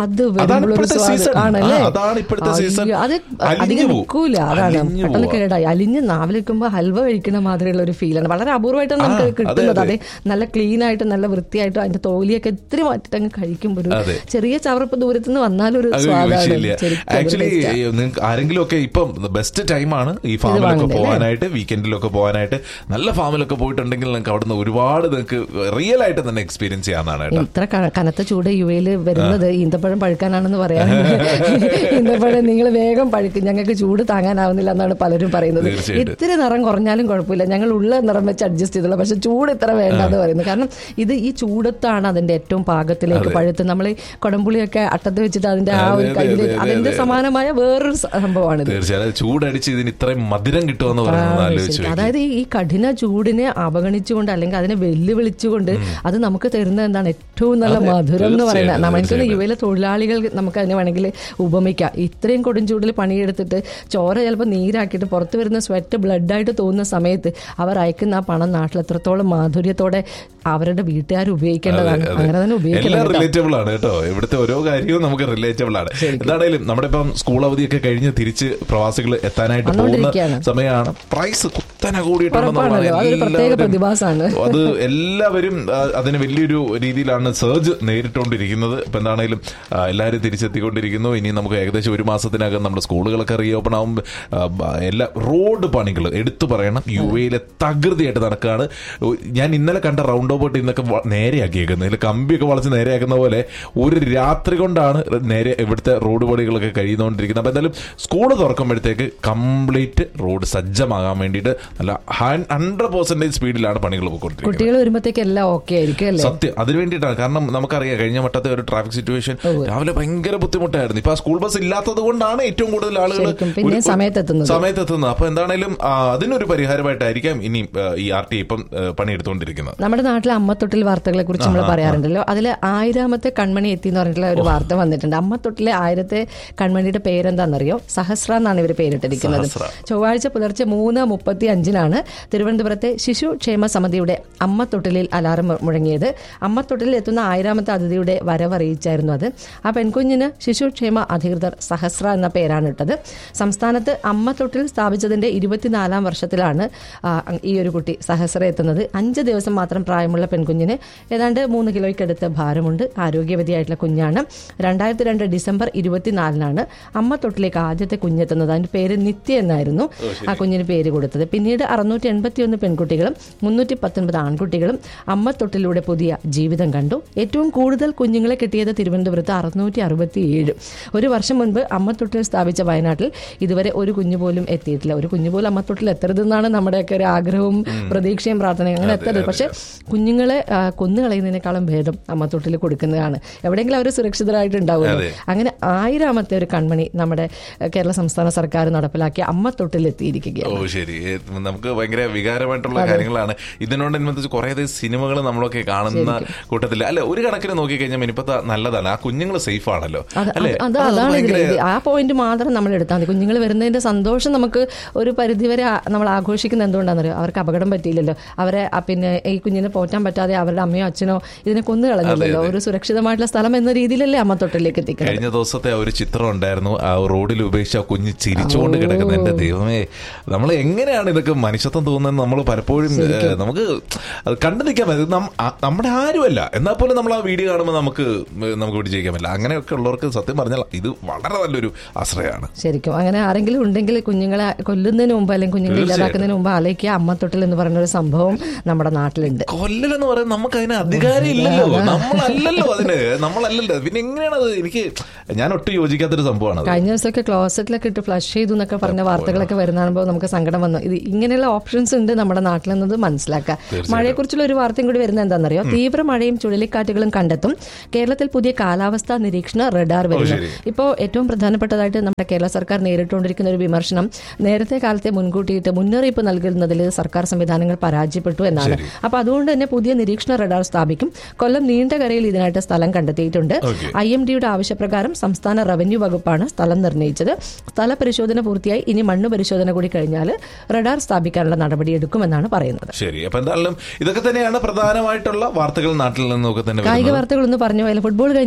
അത് അതാണ് വരുമ്പോഴൊരു ഇപ്പോഴത്തെ സ്വാദ് season. ആണല്ലേ ആ, അതാണ് ഇപ്പോഴത്തെ season. അയ്യോ, അത് അലിഞ്ഞു അധികം പോവും. നിൽക്കൂല അതാണ് അലിഞ്ഞു പെട്ടെന്ന് പോവാ. കേടായി അലിഞ്ഞ് നാവിലെക്കുമ്പോ ഹൽവ കഴിക്കുന്ന മാതിരിയുള്ള ഒരു ഫീലാണ് വളരെ അപൂർവമായിട്ടാണ് നമുക്ക് ആ, അതെ, കിട്ടുന്നത് അതെ. അതെ നല്ല ക്ലീൻ ആയിട്ട് നല്ല വൃത്തിയായിട്ടും അതിന്റെ തോലിയൊക്കെ ഇത്തിരി മാറ്റിട്ട് അങ്ങ് കഴിക്കുമ്പോൾ ഒരു അതെ. ചെറിയ ചവറപ്പ് ദൂരത്ത് നിന്ന് വന്നാലും ഒരു അത് സ്വാദാണ് വിഷയമില്ല ശരിക്കും അതൊരു ആക്ച്വലി taste ആ. നിങ്ങൾക്ക് ആരെങ്കിലും ഒക്കെ ഇപ്പം ബെസ്റ്റ് ടൈമാണ് ഈ ഫാമിലൊക്കെ വാങ്ങണ്ടേ, പോകാനായിട്ട് വീക്കെൻഡിലൊക്കെ പോകാനായിട്ട് നല്ല ഫാമിലൊക്കെ പോയിട്ടുണ്ടെങ്കിൽ നിങ്ങൾക്ക് അവിടുന്ന് ഒരുപാട് നിങ്ങൾക്ക് റിയൽ ആയിട്ട് തന്നെ എക്സ്പീരിയൻസ് ചെയ്യാവുന്നതാണ് കേട്ടോ ഇത്ര ക- കനത്ത ചൂട് യു എയിൽ വരുന്നത് ഈന്തപ്പഴം പഴുക്കാനാണെന്ന് പറയാറുണ്ട് ഈന്തപ്പഴം നിങ്ങൾ വേഗം പഴുക്കും ഞങ്ങൾക്ക് ചൂട് താങ്ങാനാവുന്നില്ല എന്നാണ് പലരും പറയുന്നത് തീർച്ചയായിട്ടും. ഇത്തിരി നിറം കുറഞ്ഞാലും കുഴപ്പമില്ല ഞങ്ങൾ ഉള്ള നിറം വെച്ച് അഡ്ജസ്റ്റ് ചെയ്തോളാം പക്ഷെ ചൂട് ഇത്ര വേണ്ട എന്ന് പറയുന്നത് കാരണം ഇത് ഈ ചൂടത്താണ് അതിന്റെ ഏറ്റവും പാകത്തിലേക്ക് പഴുത്ത് നമ്മൾ ഈ കൊടംപുളിയൊക്കെ അട്ടത്ത് വെച്ചിട്ട് അതിന്റെ ആ അതെ, ഒരു അതെ, കയ്യിൽ അതെ, അതെ, അതിന്റെ അതെ. സമാനമായ വേറൊരു സംഭവമാണിത് തീർച്ചയായും അത് ചൂടടിച്ച് ഇതിന് ഇത്രയും മധുരം കിട്ടുമെന്ന് പറയുന്നത് ആ, ആലോചിച്ച് ശരിക്കും. നോക്കി. അതായത് ഈ- ഈ കഠിന ചൂടിനെ അവഗണിച്ചുകൊണ്ട് അല്ലെങ്കിൽ അതിനെ വെല്ലുവിളിച്ചുകൊണ്ട് അത് നമുക്ക് തരുന്ന എന്താണ് ഏറ്റവും നല്ല അതെ, മധുരം എന്ന് പറയുന്നത് തീർച്ചയായിട്ടും, നമുക്ക് യു തീർച്ചയായിട്ടും. എയിലെ തൊഴിലാളികൾ നമുക്ക് അതിനെ വേണമെങ്കിൽ ഉപമിക്കാം ഇത്രയും കൊടും ചൂടിൽ പണിയെടുത്തിട്ട് ചോര ചിലപ്പോൾ നീരാക്കിയിട്ട് പുറത്ത് വരുന്ന സ്വെറ്റ് ബ്ലഡായിട്ട് തോന്നുന്ന സമയത്ത് അവർ അയക്കുന്ന ആ പണം നാട്ടിൽ എത്രത്തോളം മാധുര്യത്തോടെ അവരുടെ വീട്ടുകാർ ഉപയോഗിക്കേണ്ടതാണ് അതെ, അതെ. അങ്ങനെ തന്നെ ഉപയോഗിക്കണം എല്ലാം കേട്ടോ. റിലേറ്റബിൾ ആണ് കേട്ടോ ഇവിടുത്തെ ഓരോ കാര്യവും നമുക്ക് റിലേറ്റബിൾ ആണ് എന്താണേലും നമ്മുടെ ഇപ്പം സ്കൂൾ അവധിയൊക്കെ കഴിഞ്ഞ് തിരിച്ച് പ്രവാസികൾ എത്താനായിട്ട് പോകുന്ന വന്നുകൊണ്ടിരിക്കുകയാണ്. സമയമാണ് പ്രൈസ് കുത്തനെ കൂടിയിട്ടുണ്ടെന്നുള്ളതാണ് ഉറപ്പാണല്ലോ. അതൊരു പ്രത്യേക എല്ലാവരും- പ്രതിഭാസമാണ്. അത് എല്ലാവരും ആ, അതിന് വലിയൊരു രീതിയിലാണ് സർജ് നേരിട്ടുകൊണ്ടിരിക്കുന്നത് ഇപ്പൊ എന്താണേലും ആ, എല്ലാവരും തിരിച്ചെത്തിക്കൊണ്ടിരിക്കുന്നു ഇനി നമുക്ക് ഏകദേശം ഒരു മാസത്തിനകം നമ്മുടെ സ്കൂളുകളൊക്കെ റീഓപ്പൺ ആവും ആ, ബ- എല്ലാ റോഡ് പണികൾ എടുത്തു പറയണം യു എയിലെ തകൃതിയായിട്ട് നടക്കുകയാണ് ഓ, ഞാൻ ഇന്നലെ കണ്ട റൗണ്ട് ഓബോട്ട് ഇന്നൊക്കെ വ- നേരെയാക്കിയേക്കുന്നത് ഇതിൽ കമ്പിയൊക്കെ വളച്ച് നേരെയാക്കുന്ന പോലെ ഒരു രാത്രി കൊണ്ടാണ് നേരെ ഇവിടുത്തെ റോഡ് പണികളൊക്കെ കഴിയുന്നോണ്ടിരിക്കുന്നത് അപ്പൊ എന്തായാലും സ്കൂൾ തുറക്കുമ്പോഴത്തേക്ക് കംപ്ലീറ്റ് റോഡ് സജ്ജമാകാൻ വേണ്ടിയിട്ട് നല്ല ഹൺഡ്രഡ് പെർസെന്റേജ് സ്പീഡിലാണ് പണികൾ പോയിക്കൊണ്ടിരിക്കുന്നത് കുട്ടികൾ വരുമ്പോഴത്തേക്ക് എല്ലാം ഓക്കെ ആയിരിക്കും അല്ലേ സത്യം അതിന് വേണ്ടിയിട്ടാണ് കാരണം നമുക്കറിയാം കഴിഞ്ഞ വട്ടത്തെ ഒരു ട്രാഫിക് സിറ്റുവേഷൻ രാവിലെ ഭയങ്കര ബുദ്ധിമുട്ടായിരുന്നു ഇപ്പൊ ആ സ്കൂൾ ബസ് ഇല്ലാത്തത് കൊണ്ടാണ് ഏറ്റവും കൂടുതൽ ആളുകൾ ശരിക്കും. പിന്നെ ഒരു- സമയത്തെത്തുന്നത്. സമയത്തെത്തുന്നത് അപ്പൊ എന്താണേലും ആ, അതിനൊരു പരിഹാരമായിട്ടായിരിക്കാം ഇനി ആ, ഈ ആർ ടി ഇപ്പം ആ, പണിയെടുത്തുകൊണ്ടിരിക്കുന്നത് നമ്മുടെ നാട്ടിലെ അമ്മത്തൊട്ടിൽ വാർത്തകളെ കുറിച്ച് നമ്മൾ പറയാറുണ്ടല്ലോ അതിൽ ആയിരാമത്തെ കൺമണി എത്തി എന്ന് പറഞ്ഞിട്ടുള്ള ഒരു വാർത്ത വന്നിട്ടുണ്ട് അമ്മത്തൊട്ടിലെ ആയിരത്തെ കൺമണിയുടെ പേരെന്താണെന്നറിയോ സഹസ്ര എന്നാണ് ഇവർ പേരിട്ടിരിക്കുന്നത് സഹസ്ര. ചൊവ്വാഴ്ച പുലർച്ചെ മൂന്ന് മുപ്പത്തി അഞ്ചിനാണ് തിരുവനന്തപുരത്തെ ശിശു ക്ഷേമ സമിതിയുടെ അമ്മത്തൊട്ടിലിൽ അലാറം മു- മുഴങ്ങിയത് അമ്മത്തൊട്ടിലിൽ എത്തുന്ന ആയിരാമത്തെ അതിഥിയുടെ വരവറിയിച്ചായിരുന്നു അത് ആ പെൺകുഞ്ഞിന് ശിശു ക്ഷേമ അധികൃതർ സഹസ്ര എന്ന പേരാണ് ഇട്ടത് സംസ്ഥാനത്ത് അമ്മത്തൊട്ടിൽ സ്ഥാപിച്ചതിന്റെ ഇരുപത്തിനാലാം വർഷത്തിലാണ് ആ, ഈ ഒരു കുട്ടി സഹസ്ര എത്തുന്നത് അഞ്ച് ദിവസം മാത്രം പ്രായമുള്ള പെൺകുഞ്ഞിന് ഏതാണ്ട് മൂന്ന് കിലോയ്ക്കടുത്ത് ഭാരമുണ്ട് ആരോഗ്യവതിയായിട്ടുള്ള കുഞ്ഞാണ് രണ്ടായിരത്തി രണ്ട് ഡിസംബർ ഇരുപത്തിനാലിനാണ് അമ്മ തൊട്ടിലേക്ക് ആദ്യത്തെ കുഞ്ഞെത്തുന്നത് അതിന്റെ പേര് നിത്യ എന്നായിരുന്നു ആ കുഞ്ഞിന് പേര് കൊടുത്തത് പിന്നീട് അറുന്നൂറ്റി എൺപത്തിയൊന്ന് പെൺകുട്ടികളും മുന്നൂറ്റി പത്തൊൻപത് ആൺകുട്ടികളും അമ്മ തൊട്ടിലൂടെ പുതിയ ജീവിതം കണ്ടു ഏറ്റവും കൂടുതൽ കുഞ്ഞുങ്ങളെ കിട്ടിയത് തിരുവനന്തപുരത്ത് അറുന്നൂറ്റി അറുപത്തിയേഴ് ഒരു വർഷം മുൻപ് അമ്മത്തൊട്ടിൽ സ്ഥാപിച്ച വയനാട്ടിൽ ഇതുവരെ ഒരു കുഞ്ഞു പോലും എത്തിയിട്ടില്ല ഒരു കുഞ്ഞു പോലും അമ്മത്തൊട്ടിൽ എത്തരുതെന്നാണ് നമ്മുടെയൊക്കെ ഒരു ആഗ്രഹവും പ്രതീക്ഷയും പ്രാർത്ഥനയും അങ്ങനെ എത്തരുത് പക്ഷെ കുഞ്ഞുങ്ങളെ ആ, കൊന്നു കളയുന്നതിനേക്കാളും ഭേദം അമ്മത്തൊട്ടിൽ കൊടുക്കുന്നതാണ് എവിടെയെങ്കിലും അവർ സുരക്ഷിതരായിട്ട് ഉണ്ടാവുമല്ലോ അതെ. അങ്ങനെ ആയിരാമത്തെ ഒരു കൺമണി നമ്മുടെ ഏഹ്, കേരള സംസ്ഥാന സർക്കാർ നടപ്പിലാക്കിയ അമ്മത്തൊട്ടിൽ ഓ എത്തിയിരിക്കുകയാണ് ശരി ഏ, നമുക്ക് ഭയങ്കര വികാരമായിട്ടുള്ള കാര്യങ്ങളാണ് ഇതിനോടനുബന്ധിച്ച് കുറെ സിനിമകൾ നമ്മളൊക്കെ കാണുന്ന കൂട്ടത്തില് അല്ല ഒരു കണക്കിന് നോക്കിക്കഴിഞ്ഞാൽ ഇനിയിപ്പത്തെ നല്ലതാണ് ആ കുഞ്ഞുങ്ങൾ സേഫ് ആണല്ലോ അത് അല്ലെ അത് അതാണ് ഇതില്. ഇത് ആ പോയിന്റ് മാത്രം നമ്മൾ എടുത്താൽ മതി കുഞ്ഞുങ്ങൾ വരുന്നതിന്റെ സന്തോഷം നമുക്ക് ഒരു പരിധിവരെ ആ- നമ്മൾ ആഘോഷിക്കുന്ന എന്തുകൊണ്ടാണെന്നറിയോ അവർക്ക് അപകടം പറ്റിയില്ലല്ലോ അവരെ ആ പിന്നെ ഈ കുഞ്ഞിനെ പോറ്റാൻ പറ്റാതെ അവരുടെ അമ്മയോ അച്ഛനോ ഇതിനെ കൊന്നു കളഞ്ഞില്ലല്ലോ ഒരു സുരക്ഷിതമായിട്ടുള്ള സ്ഥലം എന്ന രീതിയിലല്ലേ അമ്മ തൊട്ടിലേക്ക് എത്തിക്കുന്നത് കഴിഞ്ഞ ദിവസത്തെ ആ ഒരു ചിത്രം ഉണ്ടായിരുന്നു ആ റോഡിൽ ഉപേക്ഷിച്ച ആ കുഞ്ഞ് ചിരിച്ചുകൊണ്ട് കിടക്കുന്ന എന്റെ ദൈവമേ നമ്മൾ എങ്ങനെയാണ് ഇതൊക്കെ മനുഷ്യത്വം തോന്നുന്നത് നമ്മൾ പലപ്പോഴും ഏ, നമുക്ക് അത് കണ്ടു നിൽക്കാൻ പറ്റും നം- ആ- നമ്മുടെ ആരുമല്ല എന്നാൽ പോലും നമ്മൾ ആ വീഡിയോ കാണുമ്പോൾ നമുക്ക് ഏ, നമുക്ക് പിടിച്ചേക്കാൻ പറ്റില്ല അങ്ങനെയൊക്കെ ഉള്ളവർക്ക് സത്യം പറഞ്ഞാൽ ഇത് വളരെ നല്ലൊരു ആശ്രയമാണ് ശരിക്കും അങ്ങനെ ആരെങ്കിലും ഉണ്ടെങ്കിൽ കുഞ്ഞുങ്ങളെ കൊല്ലുന്നതിന് മുമ്പ് അല്ലെങ്കിൽ കുഞ്ഞുങ്ങളെ ഇല്ലാതാക്കുന്നതിന് മുമ്പ് ആലോചിക്കുക അമ്മ തൊട്ടിൽ എന്ന് പറയുന്ന ഒരു സംഭവം നമ്മുടെ നാട്ടിലുണ്ട് കൊല്ലലെന്ന് പറയുന്നത് നമുക്ക് അതിന് അധികാരം ഇല്ലല്ലോ നമ്മളല്ലല്ലോ അതിന് നമ്മളല്ലല്ലോ പിന്നെ എങ്ങനെയാണ് അത് എനിക്ക് ഞാൻ ഒട്ടും യോജിക്കാത്തൊരു സംഭവമാണ് അത്. കഴിഞ്ഞ ദിവസമൊക്കെ ക്ലോസറ്റിലൊക്കെ ഇട്ട് ഫ്ലഷ് ചെയ്തു എന്നൊക്കെ പറഞ്ഞ വാർത്തകളൊക്കെ വരുന്നതാകുമ്പോൾ നമുക്ക് സങ്കടം വന്നു ഇത് ഇങ്ങനെയുള്ള ഓപ്ഷൻസ് ഉണ്ട് നമ്മുടെ നാട്ടിലെന്നത് മനസ്സിലാക്കുക മഴയെക്കുറിച്ചുള്ള ഒരു വാർത്തയും കൂടി വരുന്നത് എന്താണെന്നറിയോ തീവ്ര മഴയും ചുഴലിക്കാറ്റുകളും കണ്ടെത്തും കേരളത്തിൽ പുതിയ കാലാവസ്ഥാ നിരീക്ഷണ റഡാർ വരുന്നു ശരി. ഇപ്പോൾ ഏറ്റവും പ്രധാനപ്പെട്ടതായിട്ട് നമ്മുടെ കേരള സർക്കാർ നേരിട്ടുകൊണ്ടിരിക്കുന്ന ഒരു വിമർശനം നേരത്തെ കാലത്തെ മുൻകൂട്ടിയിട്ട് മുന്നറിയിപ്പ് നൽകുന്നതിൽ സർക്കാർ സംവിധാനങ്ങൾ പരാജയപ്പെട്ടു എന്നാണ് അപ്പൊ അതുകൊണ്ട് തന്നെ പുതിയ നിരീക്ഷണ റഡാർ സ്ഥാപിക്കും കൊല്ലം നീണ്ടകരയിൽ ഇതിനായിട്ട് സ്ഥലം കണ്ടെത്തിയിട്ടുണ്ട് Okay. ഐ എം ഡിയുടെ ആവശ്യപ്രകാരം സംസ്ഥാന റവന്യൂ വകുപ്പാണ് സ്ഥലം നിർണ്ണയിച്ചത് സ്ഥല പരിശോധന പൂർത്തിയായി ഇനി മണ്ണ് പരിശോധന കൂടി കഴിഞ്ഞാൽ റഡാർ സ്ഥാപിക്കാനുള്ള നടപടിയെടുക്കുമെന്നാണ് പറയുന്നത് ശരി അപ്പൊ എന്തായാലും ഇതൊക്കെ തന്നെയാണ് പ്രധാനമായിട്ടുള്ള വാർത്തകൾ നാട്ടിൽ നിന്നൊക്കെ തന്നെ കായിക വരുന്നത് വാർത്തകളൊന്ന് പറഞ്ഞു പോയാൽ ഫുട്ബോൾ കഴിഞ്ഞതിന് ശേഷം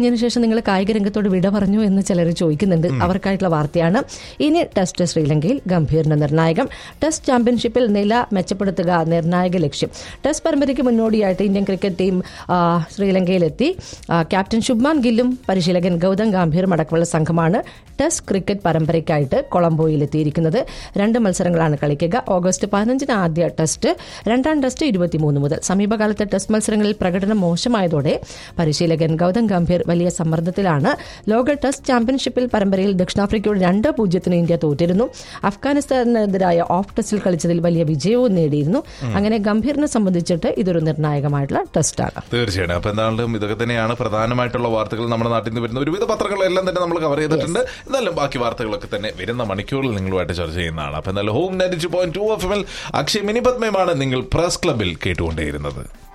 നിങ്ങൾ കായിക രംഗത്തോട് വിട പറഞ്ഞു എന്ന് ചിലർ ചോദിക്കുന്നുണ്ട് അവർക്കായിട്ടുള്ള വാർത്തയാണ് ഇനി ടെസ്റ്റ് ശ്രീലങ്കയിൽ ഗംഭീറിന് നിർണായകം ടെസ്റ്റ് ചാമ്പ്യൻഷിപ്പിൽ നില മെച്ചപ്പെടുത്തുക നിർണായക ലക്ഷ്യം ടെസ്റ്റ് പരമ്പരയ്ക്ക് മുന്നോടിയായിട്ട് ഇന്ത്യൻ ക്രിക്കറ്റ് ടീം ആ, ശ്രീലങ്കയിലെത്തി ആ, ക്യാപ്റ്റൻ ശുഭ്മാൻ ഗില്ലും പരിശീലകൻ ഗൗതം ഗാംഭീറും അടക്കമുള്ള സംഘമാണ് ടെസ്റ്റ് ക്രിക്കറ്റ് പരമ്പരയ്ക്കായിട്ട് കൊളംബോയിൽ എത്തിയിരിക്കുന്നത് രണ്ട് മത്സരങ്ങളാണ് കളിക്കുക ഓഗസ്റ്റ് പതിനഞ്ചിന് ആദ്യ ടെസ്റ്റ് രണ്ടാം ടെസ്റ്റ് ഇരുപത്തിമൂന്ന് മുതൽ സമീപകാലത്തെ ടെസ്റ്റ് മത്സരങ്ങളിൽ പ്രകടനം മോശമായതോടെ പരിശീലകൻ ഗൗതം ഗംഭീർ വലിയ സമ്മർദ്ദത്തിലാണ് ലോക ടെസ്റ്റ് ചാമ്പ്യൻഷിപ്പിൽ പരമ്പരയിൽ ദക്ഷിണാഫ്രിക്കയോട് രണ്ട് പൂജ്യത്തിന് ഇന്ത്യ തോറ്റിരുന്നു അഫ്ഗാനിസ്ഥാനെതിരായ ഓഫ് ടെസ്റ്റിൽ കളിച്ചതിൽ വലിയ വിജയവും നേടിയിരുന്നു അങ്ങനെ ഗംഭീറിനെ സംബന്ധിച്ചിട്ട് ഇതൊരു നിർണായകമായിട്ടുള്ള ടെസ്റ്റാണ് തീർച്ചയായിട്ടും അപ്പൊ എന്തായാലും ഇതൊക്കെ തന്നെയാണ് പ്രധാനമായിട്ടുള്ള വാർത്തകൾ നമ്മുടെ നാട്ടിൽ നിന്ന് വരുന്ന ഒരുവിധ പത്രങ്ങളെല്ലാം തന്നെ നമ്മൾ കവർ ചെയ്തിട്ടുണ്ട് എന്നാലും ബാക്കി വാർത്തകളൊക്കെ തന്നെ വരുന്ന മണിക്കൂറിൽ നിങ്ങളുമായിട്ട് ചർച്ച ചെയ്യുന്നതാണ് അപ്പൊ എന്തായാലും home ninety two point two F എമ്മിൽ അക്ഷയ് മിനി പത്മയുമാണ് നിങ്ങൾ പ്രസ് ക്ലബിൽ കേട്ടുകൊണ്ടേയിരുന്നത്